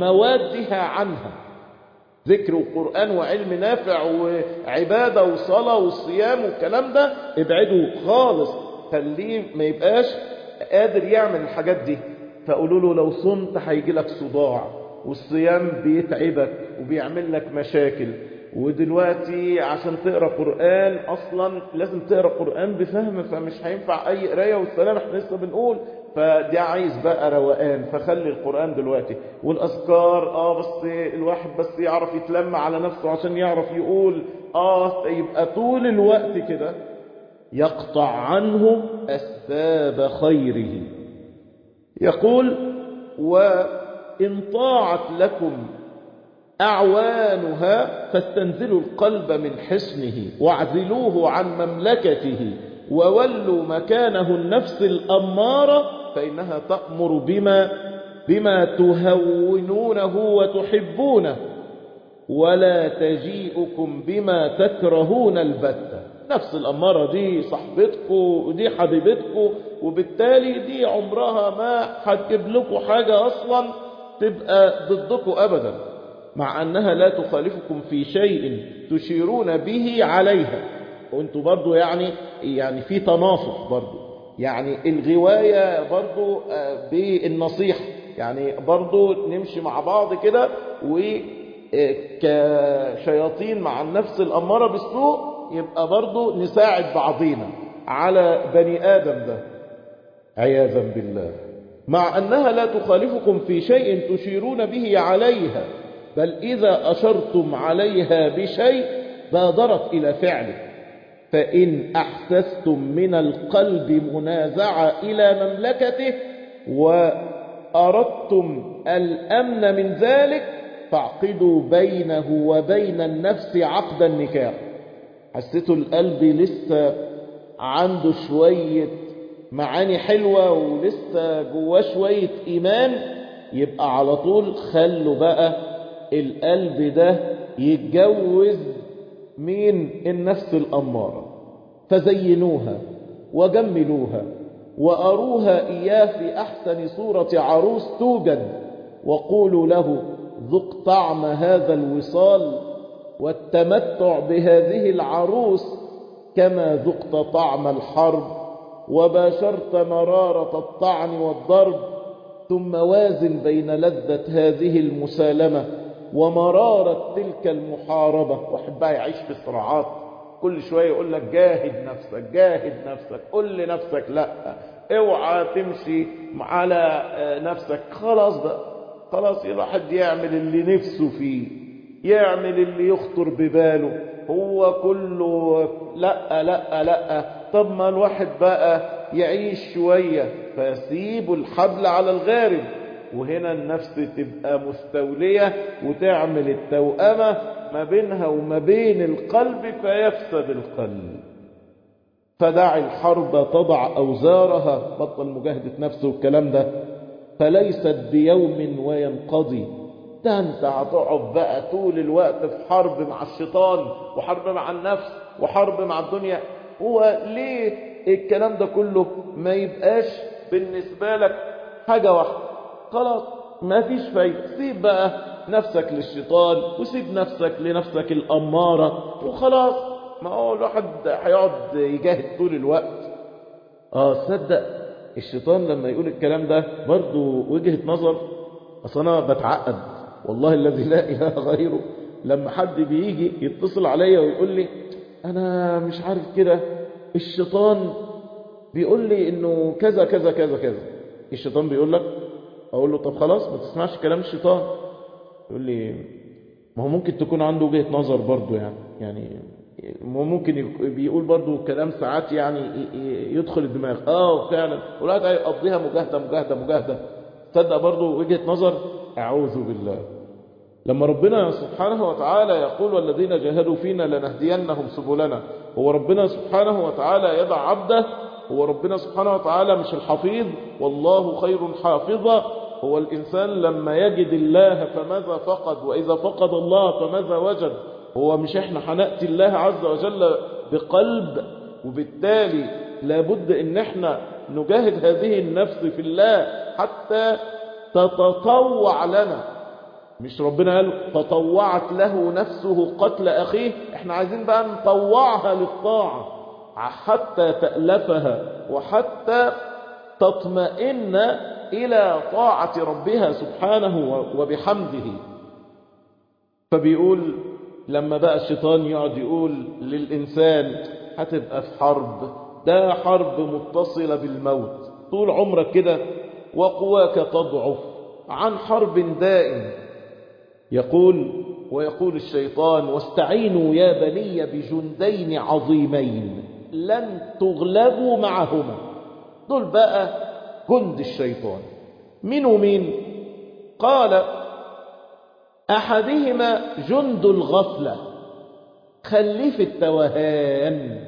موادها عنها ذكر وقرآن وعلم نافع وعبادة وصلاة والصيام والكلام ده ابعدوا خالص خليه ما يبقاش قادر يعمل الحاجات دي فقولوا له لو صمت هيجي لك صداع والصيام بيتعبك وبيعمل لك مشاكل ودلوقتي عشان تقرا قرآن اصلا لازم تقرا قرآن بفهم فمش هينفع اي قرايه والسلام احنا لسه بنقول فدي عايز بقى روقان فخلي القرآن دلوقتي والاذكار اه بس الواحد بس يعرف يتلم على نفسه عشان يعرف يقول اه يبقى طول الوقت كده يقطع عنه اسباب خيره يقول وان طاعت لكم أعوانها فاستنزلوا القلب من حصنه واعزلوه عن مملكته وولوا مكانه النفس الأمارة فإنها تأمر بما بما تهونونه وتحبونه ولا تجيئكم بما تكرهون البتة نفس الأمارة دي صاحبتكم ودي حبيبتكم وبالتالي دي عمرها ما هتجيب لكم حاجة أصلا تبقى ضدكم أبداً مع أنها لا تخالفكم في شيء تشيرون به عليها وانتوا برضو يعني يعني في تناصح برضو يعني الغواية برضو بالنصيحة يعني برضو نمشي مع بعض كده وكشياطين مع النفس الأمارة بالسوء يبقى برضو نساعد بعضينا على بني آدم ده عياذا بالله مع أنها لا تخالفكم في شيء تشيرون به عليها بل إذا أشرتم عليها بشيء بادرت إلى فعله فإن أحسستم من القلب منازعة إلى مملكته وأردتم الأمن من ذلك فاعقدوا بينه وبين النفس عقد النكاح حسيتوا القلب لسه عنده شوية معاني حلوة ولسه جواه شوية إيمان يبقى على طول خلوا بقى القلب ده يتجوز مين النفس الأمارة فزينوها وجملوها وأروها إياه في أحسن صورة عروس توجد وقولوا له ذق طعم هذا الوصال والتمتع بهذه العروس كما ذقت طعم الحرب وباشرت مرارة الطعن والضرب ثم وازن بين لذة هذه المسالمة ومرارة تلك المحاربة واحد بقى يعيش في صراعات كل شوية يقول لك جاهد نفسك جاهد نفسك قل لنفسك لا اوعى تمشي على نفسك خلاص بقى خلاص الواحد يعمل اللي نفسه فيه يعمل اللي يخطر بباله هو كله لا لا لا طب ما الواحد بقى يعيش شوية فيسيب الحبل على الغارب وهنا النفس تبقى مستولية وتعمل التوأمة ما بينها وما بين القلب فيفسد القلب فدع الحرب تضع أوزارها بطل مجاهدة نفسه والكلام ده فليست بيوم وينقضي ده انت هتقعد بقى طول الوقت في حرب مع الشيطان وحرب مع النفس وحرب مع الدنيا هو ليه الكلام ده كله ما يبقاش بالنسبة لك حاجة واحدة خلاص ما فيش فايدة سيب بقى نفسك للشيطان وسيب نفسك لنفسك الأمارة وخلاص ما هو الواحد هيقعد يجاهد طول الوقت اه صدق الشيطان لما يقول الكلام ده برضه وجهة نظر اصل انا بتعقد والله الذي لا اله غيره لما حد بيجي يتصل عليا ويقول لي انا مش عارف كده الشيطان بيقول لي انه كذا كذا كذا كذا الشيطان بيقول لك اقول له طب خلاص ما تسمعش كلام الشيطان يقول لي ما هو ممكن تكون عنده وجهة نظر برضه يعني يعني ممكن بيقول برضه كلام ساعات يعني يدخل الدماغ اه فعلا والواحد هيقضيها مجاهده مجاهده مجاهده تصدق برضه وجهه نظر اعوذ بالله لما ربنا سبحانه وتعالى يقول والذين جاهدوا فينا لنهدينهم سبلنا هو ربنا سبحانه وتعالى يدع عبده هو ربنا سبحانه وتعالى مش الحفيظ والله خير حافظا هو الإنسان لما يجد الله فماذا فقد وإذا فقد الله فماذا وجد هو مش احنا هنأتي الله عز وجل بقلب وبالتالي لابد ان احنا نجاهد هذه النفس في الله حتى تتطوع لنا مش ربنا قال فطوعت له نفسه قتل أخيه احنا عايزين بقى نطوعها للطاعة حتى تألفها وحتى تطمئن إلى طاعة ربها سبحانه وبحمده فبيقول لما بقى الشيطان يقعد يقول للإنسان هتبقى في حرب ده حرب متصلة بالموت طول عمرك كده وقواك تضعف عن حرب دائم يقول ويقول الشيطان واستعينوا يا بني بجندين عظيمين لن تغلبوا معهما دول بقى جند الشيطان من ومين قال أحدهما جند الغفلة خليه في التوهان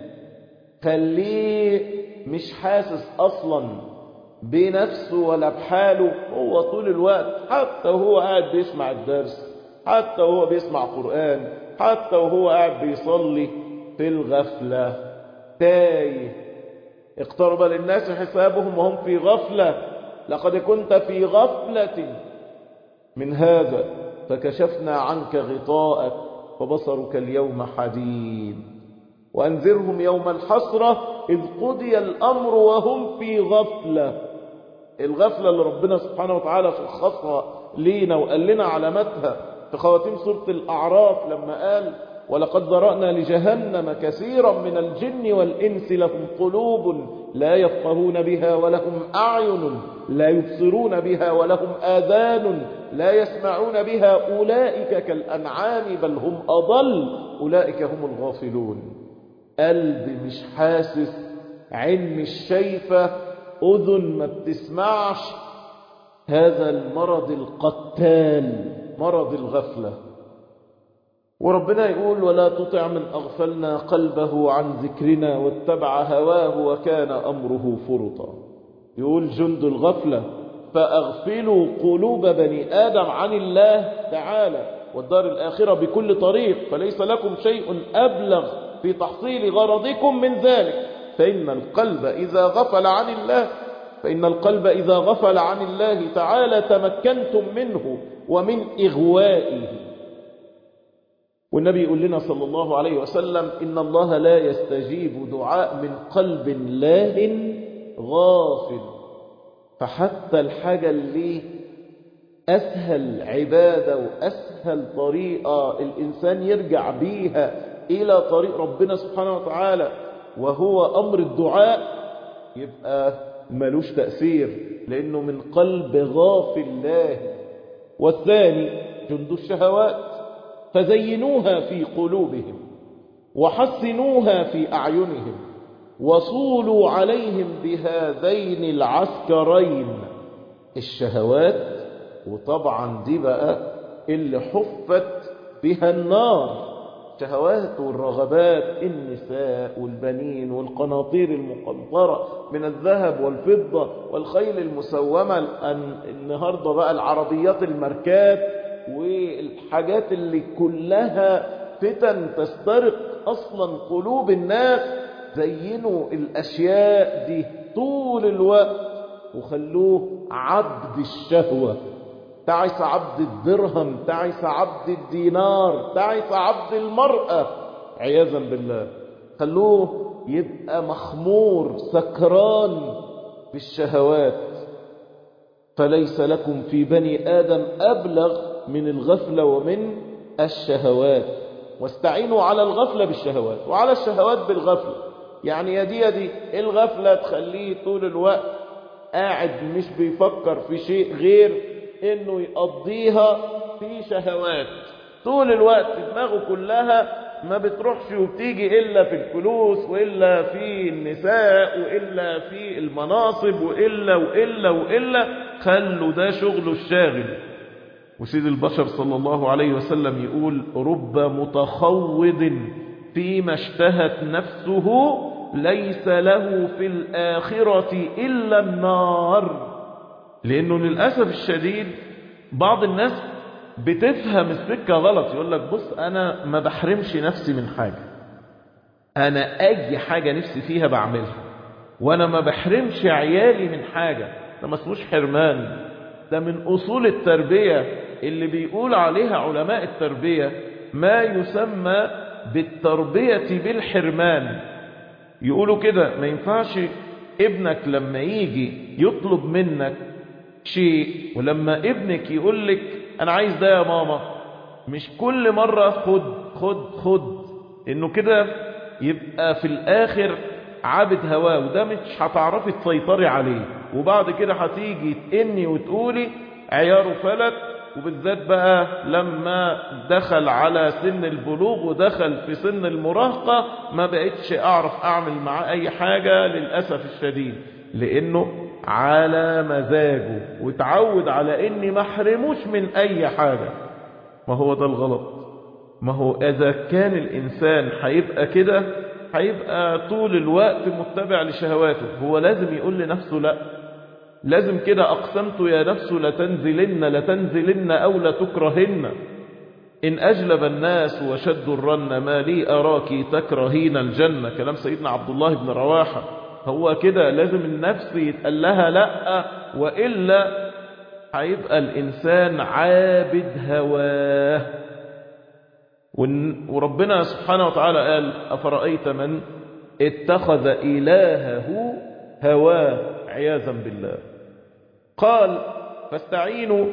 خليه مش حاسس أصلا بنفسه ولا بحاله هو طول الوقت حتى وهو قاعد بيسمع الدرس حتى وهو بيسمع قرآن حتى وهو قاعد بيصلي في الغفلة تايه اقترب للناس حسابهم وهم في غفلة لقد كنت في غفلة من هذا فكشفنا عنك غطاءك فبصرك اليوم حديد وأنذرهم يوم الحسرة إذ قضي الأمر وهم في غفلة الغفلة اللي ربنا سبحانه وتعالى شخصها لينا وقال لنا علامتها في خواتيم سورة الأعراف لما قال ولقد ذرأنا لجهنم كثيرا من الجن والإنس لهم قلوب لا يفقهون بها ولهم أعين لا يبصرون بها ولهم آذان لا يسمعون بها أولئك كالأنعام بل هم أضل أولئك هم الغافلون قلب مش حاسس عين مش شايفة أذن ما بتسمعش هذا المرض القتال مرض الغفلة وربنا يقول ولا تطع من أغفلنا قلبه عن ذكرنا واتبع هواه وكان أمره فرطا يقول جند الغفلة فأغفلوا قلوب بني آدم عن الله تعالى والدار الآخرة بكل طريق فليس لكم شيء أبلغ في تحصيل غرضكم من ذلك فإن القلب إذا غفل عن الله فإن القلب إذا غفل عن الله تعالى تمكنتم منه ومن إغوائه والنبي يقول لنا صلى الله عليه وسلم إن الله لا يستجيب دعاء من قلب لاه غافل فحتى الحاجة اللي أسهل عبادة وأسهل طريقة الإنسان يرجع بيها إلى طريق ربنا سبحانه وتعالى وهو أمر الدعاء يبقى ملوش تأثير لأنه من قلب غافل الله والثاني جند الشهوات فزينوها في قلوبهم وحسنوها في أعينهم وصولوا عليهم بهذين العسكرين الشهوات وطبعا دي بقى اللي حفت بها النار الشهوات والرغبات النساء والبنين والقناطير المقنطرة من الذهب والفضة والخيل المسومة النهاردة بقى العربيات الماركات والحاجات اللي كلها فتن تسترق أصلا قلوب الناس زينوا الأشياء دي طول الوقت وخلوه عبد الشهوة تعس عبد الدرهم تعس عبد الدينار تعس عبد المرأة عياذا بالله خلوه يبقى مخمور سكران بالشهوات فليس لكم في بني آدم أبلغ من الغفلة ومن الشهوات واستعينوا على الغفلة بالشهوات وعلى الشهوات بالغفلة يعني يا دي يا دي الغفلة تخليه طول الوقت قاعد مش بيفكر في شيء غير انه يقضيها في شهوات طول الوقت دماغه كلها ما بتروحش وبتيجي الا في الفلوس والا في النساء والا في المناصب والا والا والا خلوا ده شغله الشاغل وسيد البشر صلى الله عليه وسلم يقول رب متخوض فيما اشتهت نفسه ليس له في الآخرة إلا النار لأنه للأسف الشديد بعض الناس بتفهم السكة غلط يقول لك بص أنا ما بحرمش نفسي من حاجة أنا أي حاجة نفسي فيها بعملها وأنا ما بحرمش عيالي من حاجة ده ما اسموش حرمان ده من أصول التربية اللي بيقول عليها علماء التربية ما يسمى بالتربية بالحرمان يقولوا كده ما ينفعش ابنك لما يجي يطلب منك شيء ولما ابنك يقول لك انا عايز ده يا ماما مش كل مرة خد خد خد انه كده يبقى في الاخر عابد هواه وده مش هتعرفي تسيطري عليه وبعد كده هتيجي تقني وتقولي عياره فلت وبالذات بقى لما دخل على سن البلوغ ودخل في سن المراهقة ما بقتش اعرف اعمل معاه اي حاجة للأسف الشديد لانه على مزاجه وتعود على اني ما احرموش من اي حاجة ما هو ده الغلط ما هو اذا كان الانسان هيبقى كده هيبقى طول الوقت متبع لشهواته هو لازم يقول لنفسه لا لازم كده اقسمت يا نفس لتنزلن لتنزلن او لتكرهن إن أجلب الناس وشدوا الرن ما لي أراك تكرهين الجنة كلام سيدنا عبد الله بن رواحة هو كده لازم النفس يتقال لها لا وإلا هيبقى الإنسان عابد هواه وربنا سبحانه وتعالى قال أفرأيت من اتخذ إلهه هواه عياذا بالله قال فاستعينوا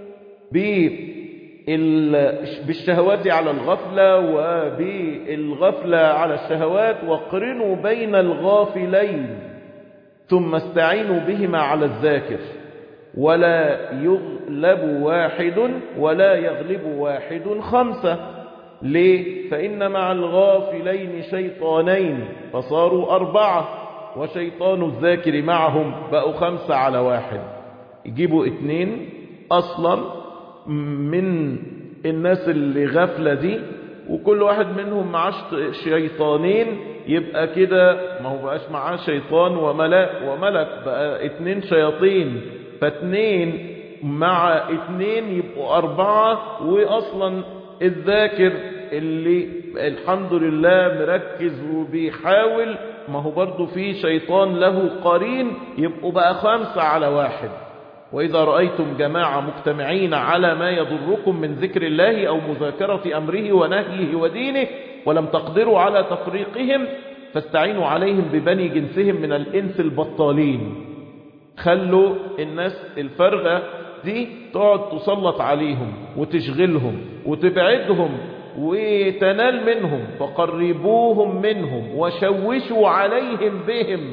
بالشهوات على الغفلة وبالغفلة على الشهوات واقرنوا بين الغافلين ثم استعينوا بهما على الذاكر ولا يغلب واحد ولا يغلب واحد خمسة ليه؟ فإن مع الغافلين شيطانين فصاروا أربعة وشيطان الذاكر معهم بقوا خمسة على واحد يجيبوا اتنين أصلا من الناس اللي غافلة دي وكل واحد منهم معاه شيطانين يبقى كده ما هو بقاش معاه شيطان وملك وملك بقى اتنين شياطين فاتنين مع اتنين يبقوا أربعة وأصلا الذاكر اللي الحمد لله مركز وبيحاول ما هو برضه في شيطان له قرين يبقوا بقى خمسة على واحد وإذا رأيتم جماعة مجتمعين على ما يضركم من ذكر الله أو مذاكرة أمره ونهيه ودينه ولم تقدروا على تفريقهم فاستعينوا عليهم ببني جنسهم من الإنس البطالين خلوا الناس الفرغة دي تقعد تسلط عليهم وتشغلهم وتبعدهم وتنال منهم فقربوهم منهم وشوشوا عليهم بهم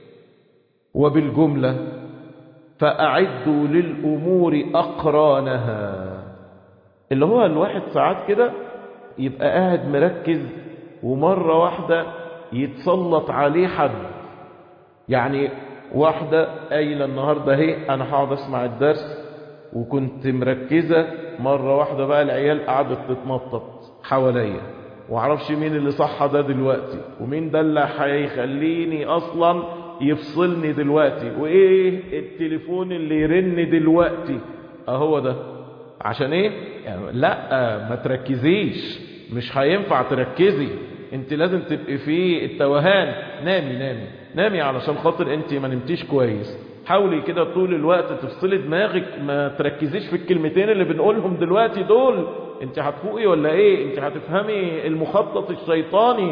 وبالجملة فأعدوا للأمور أقرانها اللي هو الواحد ساعات كده يبقى قاعد مركز ومرة واحدة يتسلط عليه حد يعني واحدة قايلة النهاردة اهي أنا هقعد أسمع الدرس وكنت مركزة مرة واحدة بقى العيال قعدت تتنطط حواليا وعرفش مين اللي صح ده دلوقتي ومين ده اللي هيخليني أصلا يفصلني دلوقتي وإيه التليفون اللي يرن دلوقتي أهو ده عشان إيه يعني لا ما تركزيش مش هينفع تركزي انت لازم تبقي في التوهان نامي نامي نامي علشان خاطر انت ما نمتيش كويس حاولي كده طول الوقت تفصلي دماغك ما تركزيش في الكلمتين اللي بنقولهم دلوقتي دول انت هتفوقي ولا ايه انت هتفهمي المخطط الشيطاني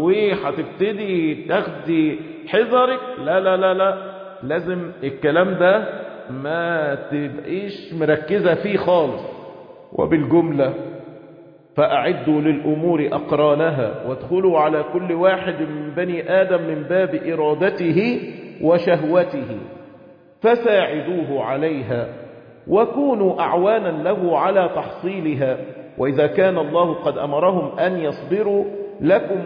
وهتبتدي تاخدي حذرك لا لا لا لا لازم الكلام ده ما تبقيش مركزة فيه خالص وبالجملة فأعدوا للأمور أقرانها وادخلوا على كل واحد من بني آدم من باب إرادته وشهوته فساعدوه عليها وكونوا أعوانا له على تحصيلها وإذا كان الله قد أمرهم أن يصبروا لكم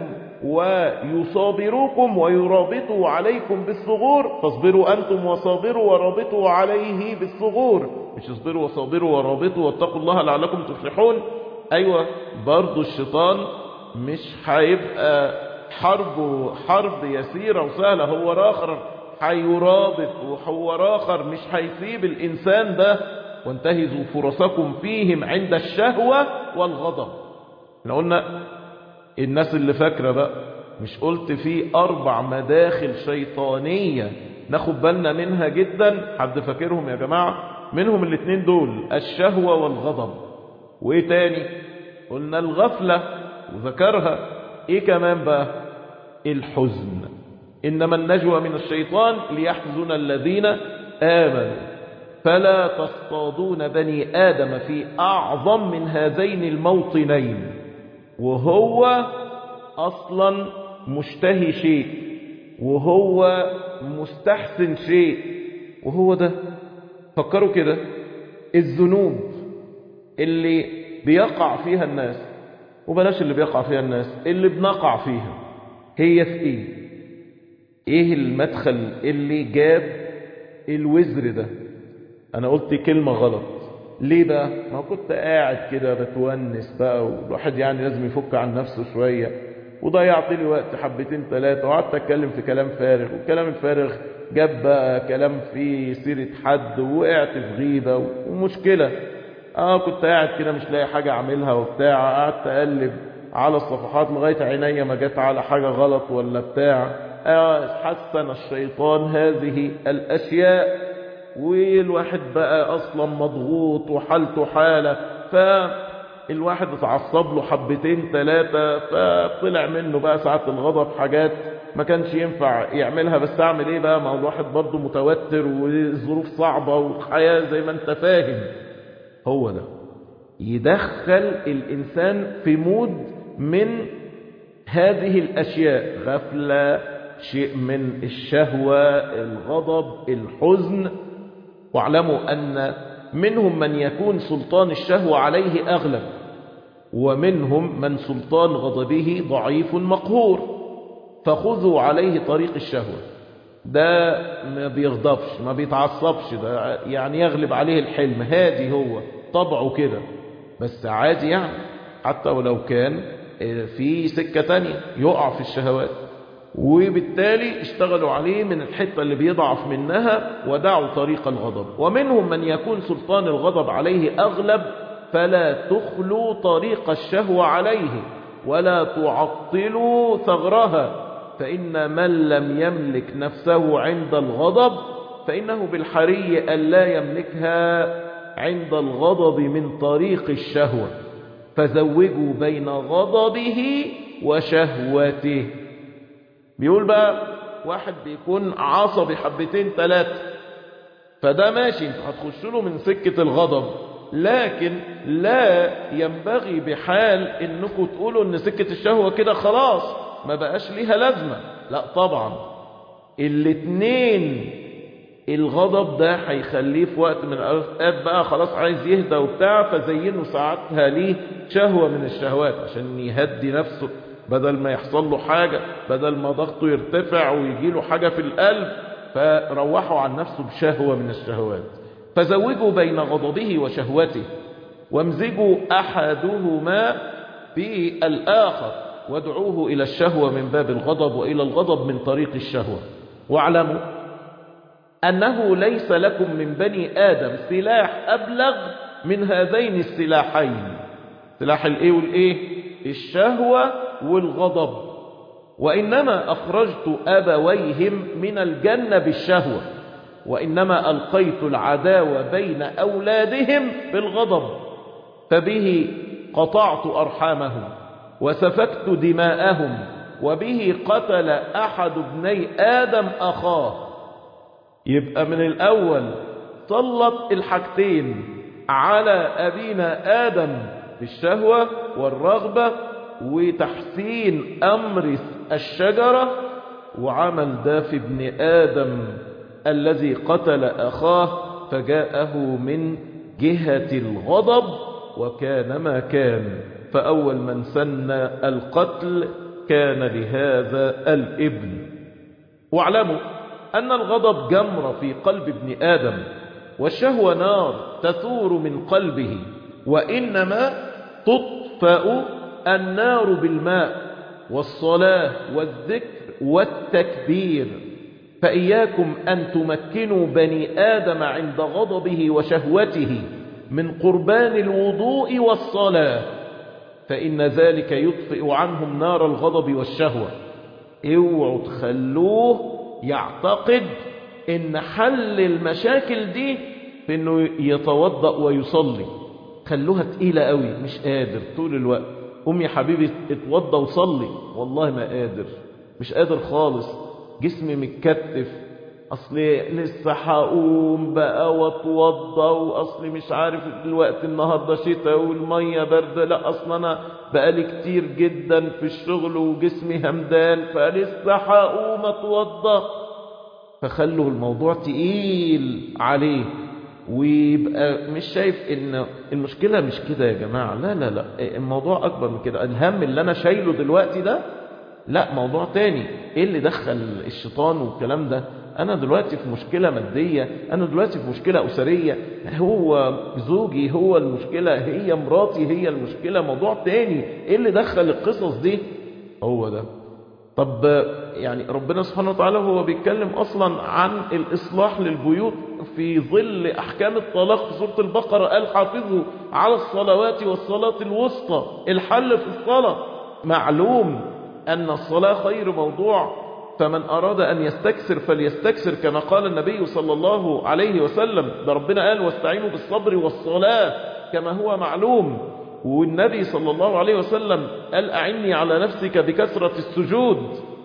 ويصابروكم ويرابطوا عليكم بالصغور فاصبروا أنتم وصابروا ورابطوا عليه بالصغور مش اصبروا وصابروا ورابطوا واتقوا الله لعلكم تفلحون أيوة برضو الشيطان مش هيبقى حرب حرب يسيرة وسهلة هو راخر هيرابط وهو راخر مش هيسيب الإنسان ده وانتهزوا فرصكم فيهم عند الشهوة والغضب احنا قلنا الناس اللي فاكرة بقى مش قلت في أربع مداخل شيطانية ناخد بالنا منها جدا حد فاكرهم يا جماعة منهم الاتنين دول الشهوة والغضب وايه تاني قلنا الغفلة وذكرها ايه كمان بقى الحزن انما النجوى من الشيطان ليحزن الذين امنوا فلا تصطادون بني ادم في اعظم من هذين الموطنين وهو اصلا مشتهي شيء وهو مستحسن شيء وهو ده فكروا كده الذنوب اللي بيقع فيها الناس وبلاش اللي بيقع فيها الناس اللي بنقع فيها هي في ايه ايه المدخل اللي جاب الوزر ده انا قلت كلمة غلط ليه بقى ما كنت قاعد كده بتونس بقى والواحد يعني لازم يفك عن نفسه شوية وضيعت لي وقت حبتين ثلاثة وقعدت اتكلم في كلام فارغ والكلام الفارغ جاب بقى كلام فيه سيرة حد ووقعت في غيبة ومشكلة اه كنت قاعد كده مش لاقي حاجة اعملها وبتاع قعدت اقلب على الصفحات لغاية عينيا ما جت على حاجة غلط ولا بتاع آه حسن الشيطان هذه الاشياء والواحد بقى اصلا مضغوط وحالته حالة فالواحد اتعصب له حبتين ثلاثة فطلع منه بقى ساعات الغضب حاجات ما كانش ينفع يعملها بس اعمل ايه بقى ما هو الواحد برضه متوتر والظروف صعبة وحياة زي ما انت فاهم هو ده يدخل الإنسان في مود من هذه الأشياء غفلة شيء من الشهوة الغضب الحزن واعلموا أن منهم من يكون سلطان الشهوة عليه أغلب ومنهم من سلطان غضبه ضعيف مقهور فخذوا عليه طريق الشهوة ده ما بيغضبش ما بيتعصبش ده يعني يغلب عليه الحلم هادي هو طبعه كده بس عادي يعني حتى ولو كان في سكة تانية يقع في الشهوات وبالتالي اشتغلوا عليه من الحتة اللي بيضعف منها ودعوا طريق الغضب ومنهم من يكون سلطان الغضب عليه أغلب فلا تخلوا طريق الشهوة عليه ولا تعطلوا ثغرها فإن من لم يملك نفسه عند الغضب فإنه بالحري ألا يملكها عند الغضب من طريق الشهوة فزوجوا بين غضبه وشهوته بيقول بقى واحد بيكون عصبي حبتين ثلاثة فده ماشي انت هتخش له من سكة الغضب لكن لا ينبغي بحال انكم تقولوا ان سكة الشهوة كده خلاص ما بقاش ليها لازمة لا طبعا الاتنين الغضب ده هيخليه في وقت من الاوقات بقى خلاص عايز يهدى وبتاع فزينه ساعتها ليه شهوة من الشهوات عشان يهدي نفسه بدل ما يحصل له حاجة بدل ما ضغطه يرتفع ويجي له حاجة في القلب فروحوا عن نفسه بشهوة من الشهوات فزوجوا بين غضبه وشهوته وامزجوا أحدهما بالآخر وادعوه إلى الشهوة من باب الغضب وإلى الغضب من طريق الشهوة واعلموا أنه ليس لكم من بني آدم سلاح أبلغ من هذين السلاحين سلاح الإيه والإيه الشهوة والغضب وإنما أخرجت أبويهم من الجنة بالشهوة وإنما ألقيت العداوة بين أولادهم بالغضب فبه قطعت أرحامهم وسفكت دماءهم وبه قتل أحد ابني آدم أخاه يبقى من الأول سلط الحاجتين على أبينا آدم بالشهوة والرغبة وتحسين أمر الشجرة وعمل ده في ابن آدم الذي قتل أخاه فجاءه من جهة الغضب وكان ما كان فأول من سن القتل كان لهذا الابن واعلموا أن الغضب جمر في قلب ابن آدم والشهوة نار تثور من قلبه وإنما تطفأ النار بالماء والصلاة والذكر والتكبير فإياكم أن تمكنوا بني آدم عند غضبه وشهوته من قربان الوضوء والصلاة فإن ذلك يطفئ عنهم نار الغضب والشهوة اوعوا تخلوه يعتقد ان حل المشاكل دي في انه يتوضأ ويصلي خلوها تقيلة قوي مش قادر طول الوقت قوم يا حبيبي اتوضى وصلي والله ما قادر مش قادر خالص جسمي متكتف اصلي لسه هقوم بقى واتوضى واصلي مش عارف الوقت النهارده شتاء والميه بارده لا اصل انا بقالي كتير جدا في الشغل وجسمي همدان فلسه هقوم اتوضى فخلوا الموضوع تقيل عليه ويبقى مش شايف ان المشكلة مش كده يا جماعة لا لا لا الموضوع اكبر من كده الهم اللي انا شايله دلوقتي ده لا موضوع تاني ايه اللي دخل الشيطان والكلام ده انا دلوقتي في مشكلة مادية انا دلوقتي في مشكلة اسرية هو زوجي هو المشكلة هي مراتي هي المشكلة موضوع تاني ايه اللي دخل القصص دي هو ده طب يعني ربنا سبحانه وتعالى هو بيتكلم اصلا عن الاصلاح للبيوت في ظل احكام الطلاق في سورة البقرة قال حافظوا على الصلوات والصلاة الوسطى الحل في الصلاة معلوم ان الصلاة خير موضوع فمن أراد أن يستكسر فليستكسر كما قال النبي صلى الله عليه وسلم ده ربنا قال واستعينوا بالصبر والصلاة كما هو معلوم والنبي صلى الله عليه وسلم قال أعني على نفسك بكثرة السجود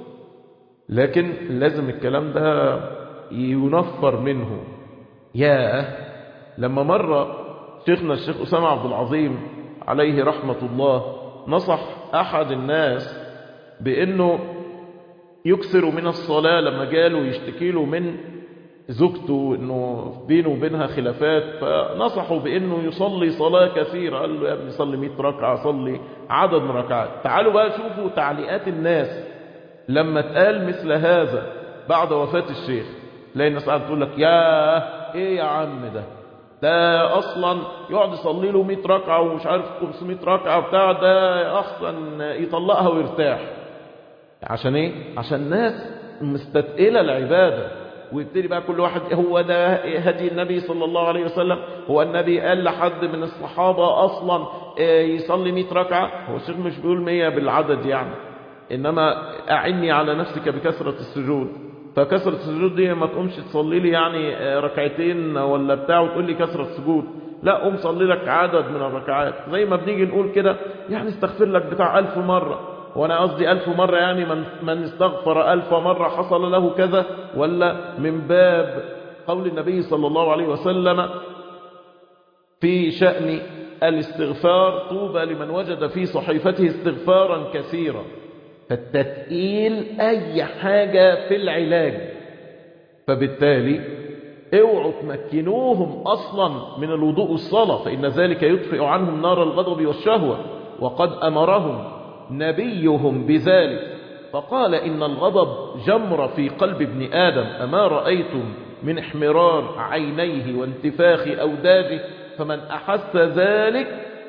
لكن لازم الكلام ده ينفر منه يا لما مر شيخنا الشيخ أسامة عبد العظيم عليه رحمة الله نصح أحد الناس بأنه يكثر من الصلاة لما جاله يشتكي له من زوجته انه بينه وبينها خلافات فنصحوا بانه يصلي صلاة كثيرة قال له يا ابني صلي 100 ركعة صلي عدد من ركعات تعالوا بقى شوفوا تعليقات الناس لما اتقال مثل هذا بعد وفاة الشيخ تلاقي الناس قاعده تقول لك يا ايه يا عم ده ده اصلا يقعد يصلي له 100 ركعة ومش عارف 500 ركعة بتاع ده احسن يطلقها ويرتاح عشان ايه عشان ناس مستثقله العباده ويبتدي بقى كل واحد هو ده هدي النبي صلى الله عليه وسلم هو النبي قال لحد من الصحابة أصلا يصلي 100 ركعة هو الشيخ مش بيقول 100 بالعدد يعني إنما أعني على نفسك بكثرة السجود فكثرة السجود دي ما تقومش تصلي لي يعني ركعتين ولا بتاع وتقول لي كثرة السجود لا قوم صلي لك عدد من الركعات زي ما بنيجي نقول كده يعني استغفر لك بتاع ألف مرة وانا قصدي ألف مرة يعني من, من استغفر ألف مرة حصل له كذا ولا من باب قول النبي صلى الله عليه وسلم في شأن الاستغفار طوبى لمن وجد في صحيفته استغفارا كثيرا فالتثقيل أي حاجة في العلاج فبالتالي اوعوا تمكنوهم أصلا من الوضوء والصلاة فإن ذلك يطفئ عنهم نار الغضب والشهوة وقد أمرهم نبيهم بذلك فقال إن الغضب جمر في قلب ابن آدم أما رأيتم من احمرار عينيه وانتفاخ أوداجه فمن أحس ذلك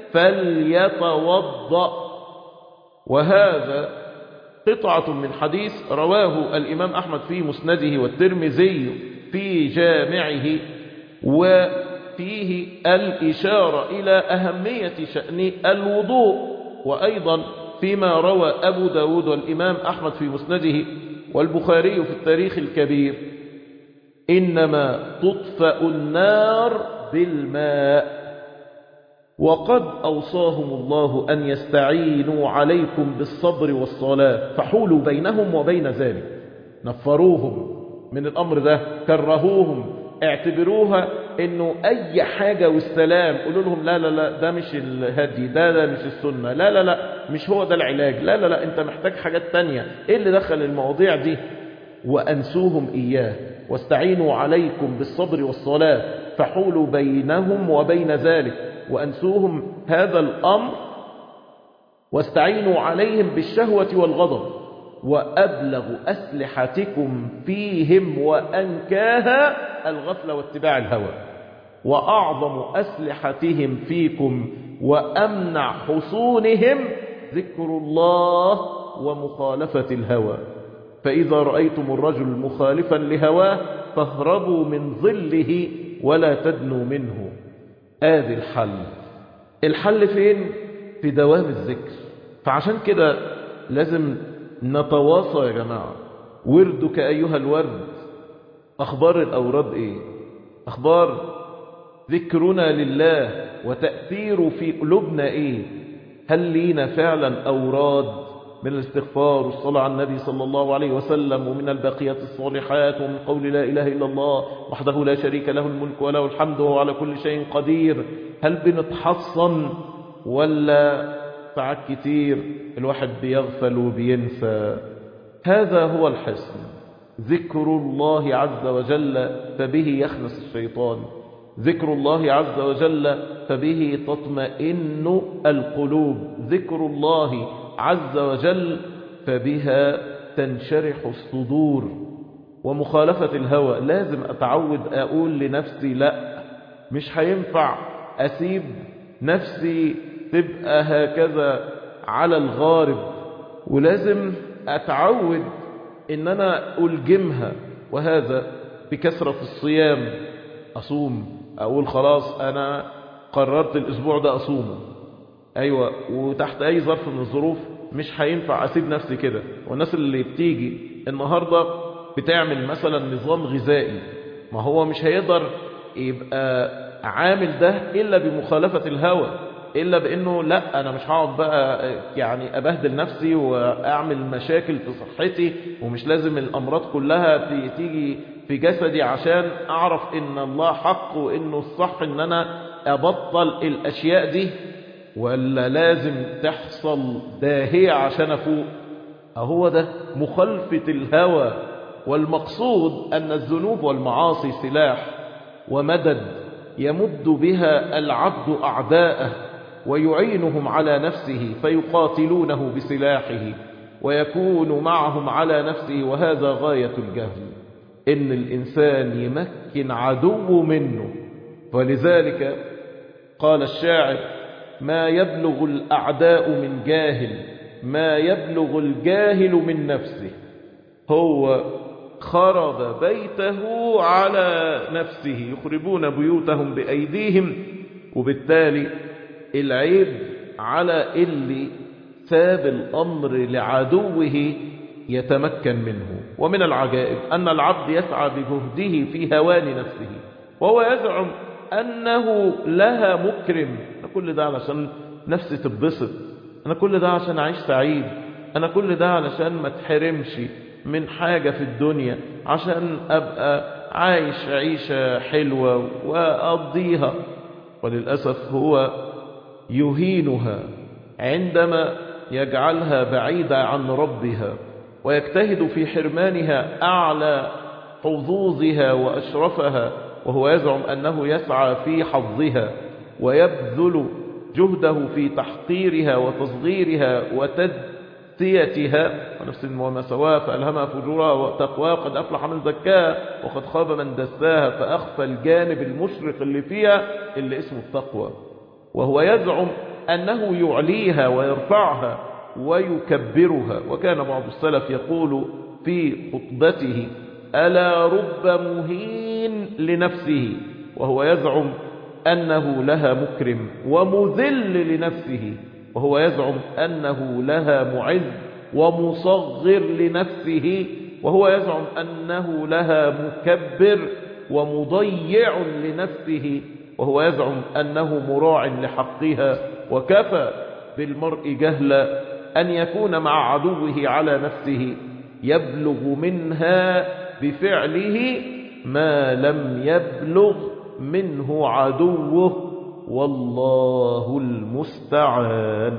فليتوضأ وهذا قطعة من حديث رواه الإمام أحمد في مسنده والترمذي في جامعه وفيه الإشارة إلى أهمية شأن الوضوء وأيضا فيما روى أبو داود والإمام أحمد في مسنده والبخاري في التاريخ الكبير إنما تطفأ النار بالماء وقد أوصاهم الله أن يستعينوا عليكم بالصبر والصلاة فحولوا بينهم وبين ذلك نفروهم من الأمر ده كرهوهم اعتبروها انه اي حاجة والسلام قولوا لهم لا لا لا ده مش الهدي ده ده مش السنة لا لا لا مش هو ده العلاج لا لا لا انت محتاج حاجات تانية ايه اللي دخل المواضيع دي وانسوهم اياه واستعينوا عليكم بالصبر والصلاة فحولوا بينهم وبين ذلك وأنسوهم هذا الأمر واستعينوا عليهم بالشهوة والغضب وأبلغ أسلحتكم فيهم وأنكاها الغفلة واتباع الهوى وأعظم أسلحتهم فيكم وأمنع حصونهم ذكر الله ومخالفة الهوى فإذا رأيتم الرجل مخالفا لهواه فاهربوا من ظله ولا تدنوا منه آذي الحل الحل فين؟ في دوام الذكر فعشان كده لازم نتواصى يا جماعة وردك أيها الورد أخبار الأوراد إيه؟ أخبار ذكرنا لله وتأثير في قلوبنا إيه؟ هل لينا فعلا أوراد من الاستغفار والصلاة على النبي صلى الله عليه وسلم ومن الباقيات الصالحات ومن قول لا إله إلا الله وحده لا شريك له الملك وله الحمد وهو على كل شيء قدير هل بنتحصن ولا ساعات كتير الواحد بيغفل وبينسى هذا هو الحسن ذكر الله عز وجل فبه يخنس الشيطان ذكر الله عز وجل فبه تطمئن القلوب ذكر الله عز وجل فبها تنشرح الصدور ومخالفة الهوى لازم أتعود أقول لنفسي لا مش هينفع أسيب نفسي تبقى هكذا على الغارب ولازم أتعود إن أنا ألجمها وهذا بكثرة الصيام أصوم أقول خلاص أنا قررت الأسبوع ده أصومه أيوة وتحت أي ظرف من الظروف مش هينفع أسيب نفسي كده والناس اللي بتيجي النهاردة بتعمل مثلا نظام غذائي ما هو مش هيقدر يبقى عامل ده إلا بمخالفة الهوى إلا بأنه لا أنا مش هقعد بقى يعني أبهدل نفسي وأعمل مشاكل في صحتي ومش لازم الأمراض كلها تيجي في جسدي عشان أعرف إن الله حق وإنه الصح إن أنا أبطل الأشياء دي ولا لازم تحصل داهية عشان أفوق أهو ده مخالفة الهوى والمقصود أن الذنوب والمعاصي سلاح ومدد يمد بها العبد أعداءه ويعينهم على نفسه فيقاتلونه بسلاحه ويكون معهم على نفسه وهذا غاية الجهل إن الإنسان يمكن عدو منه ولذلك قال الشاعر ما يبلغ الأعداء من جاهل ما يبلغ الجاهل من نفسه هو خرب بيته على نفسه يخربون بيوتهم بأيديهم وبالتالي العيب على اللي ساب الأمر لعدوه يتمكن منه ومن العجائب أن العبد يسعى بجهده في هوان نفسه وهو يزعم أنه لها مكرم أنا كل ده علشان نفسي تتبسط أنا كل ده عشان أعيش سعيد أنا كل ده علشان ما تحرمش من حاجة في الدنيا عشان أبقى عايش عيشة حلوة وأقضيها وللأسف هو يهينها عندما يجعلها بعيدة عن ربها ويجتهد في حرمانها أعلى حظوظها وأشرفها وهو يزعم أنه يسعى في حظها ويبذل جهده في تحقيرها وتصغيرها وتدسيتها ونفس وما سواها فألهمها فجورها وتقواها وقد أفلح من زكاها وقد خاب من دساها فأخفى الجانب المشرق اللي فيها اللي اسمه التقوى وهو يزعم أنه يعليها ويرفعها ويكبرها وكان بعض السلف يقول في خطبته ألا رب مهين لنفسه وهو يزعم أنه لها مكرم ومذل لنفسه وهو يزعم أنه لها معز ومصغر لنفسه وهو يزعم أنه لها مكبر ومضيع لنفسه وهو يزعم أنه مراع لحقها وكفى بالمرء جهلا أن يكون مع عدوه على نفسه يبلغ منها بفعله ما لم يبلغ منه عدوه والله المستعان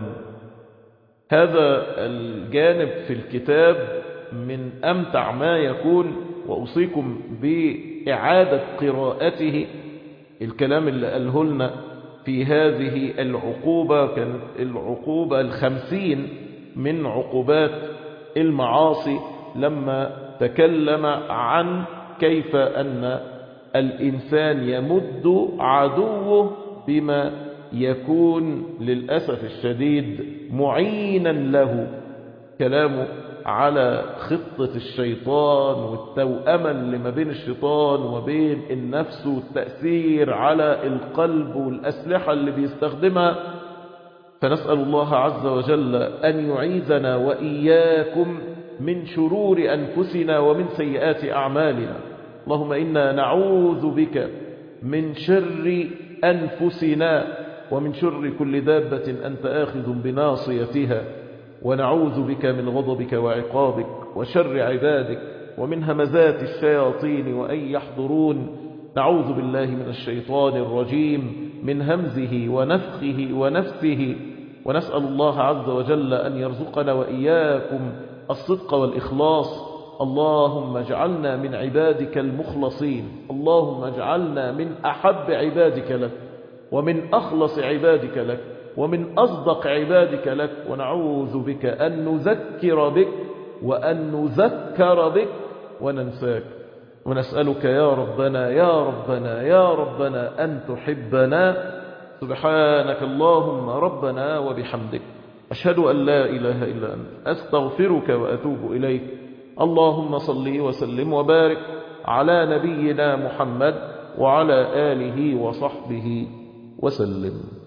هذا الجانب في الكتاب من أمتع ما يكون وأوصيكم بإعادة قراءته الكلام اللي قاله لنا في هذه العقوبة كانت العقوبة الخمسين من عقوبات المعاصي لما تكلم عن كيف أن الإنسان يمد عدوه بما يكون للأسف الشديد معينا له كلامه على خطة الشيطان والتوأمة اللي ما بين الشيطان وبين النفس والتأثير على القلب والأسلحة اللي بيستخدمها فنسأل الله عز وجل أن يعيذنا وإياكم من شرور أنفسنا ومن سيئات أعمالنا اللهم إنا نعوذ بك من شر أنفسنا ومن شر كل دابة أنت آخذ بناصيتها ونعوذ بك من غضبك وعقابك وشر عبادك ومن همزات الشياطين وأن يحضرون نعوذ بالله من الشيطان الرجيم من همزه ونفخه ونفسه ونسأل الله عز وجل أن يرزقنا وإياكم الصدق والإخلاص اللهم اجعلنا من عبادك المخلصين اللهم اجعلنا من أحب عبادك لك ومن أخلص عبادك لك ومن أصدق عبادك لك ونعوذ بك أن نذكر بك وأن نذكر بك وننساك ونسألك يا ربنا يا ربنا يا ربنا أن تحبنا سبحانك اللهم ربنا وبحمدك أشهد أن لا إله إلا أنت أستغفرك وأتوب إليك اللهم صل وسلم وبارك على نبينا محمد وعلى آله وصحبه وسلم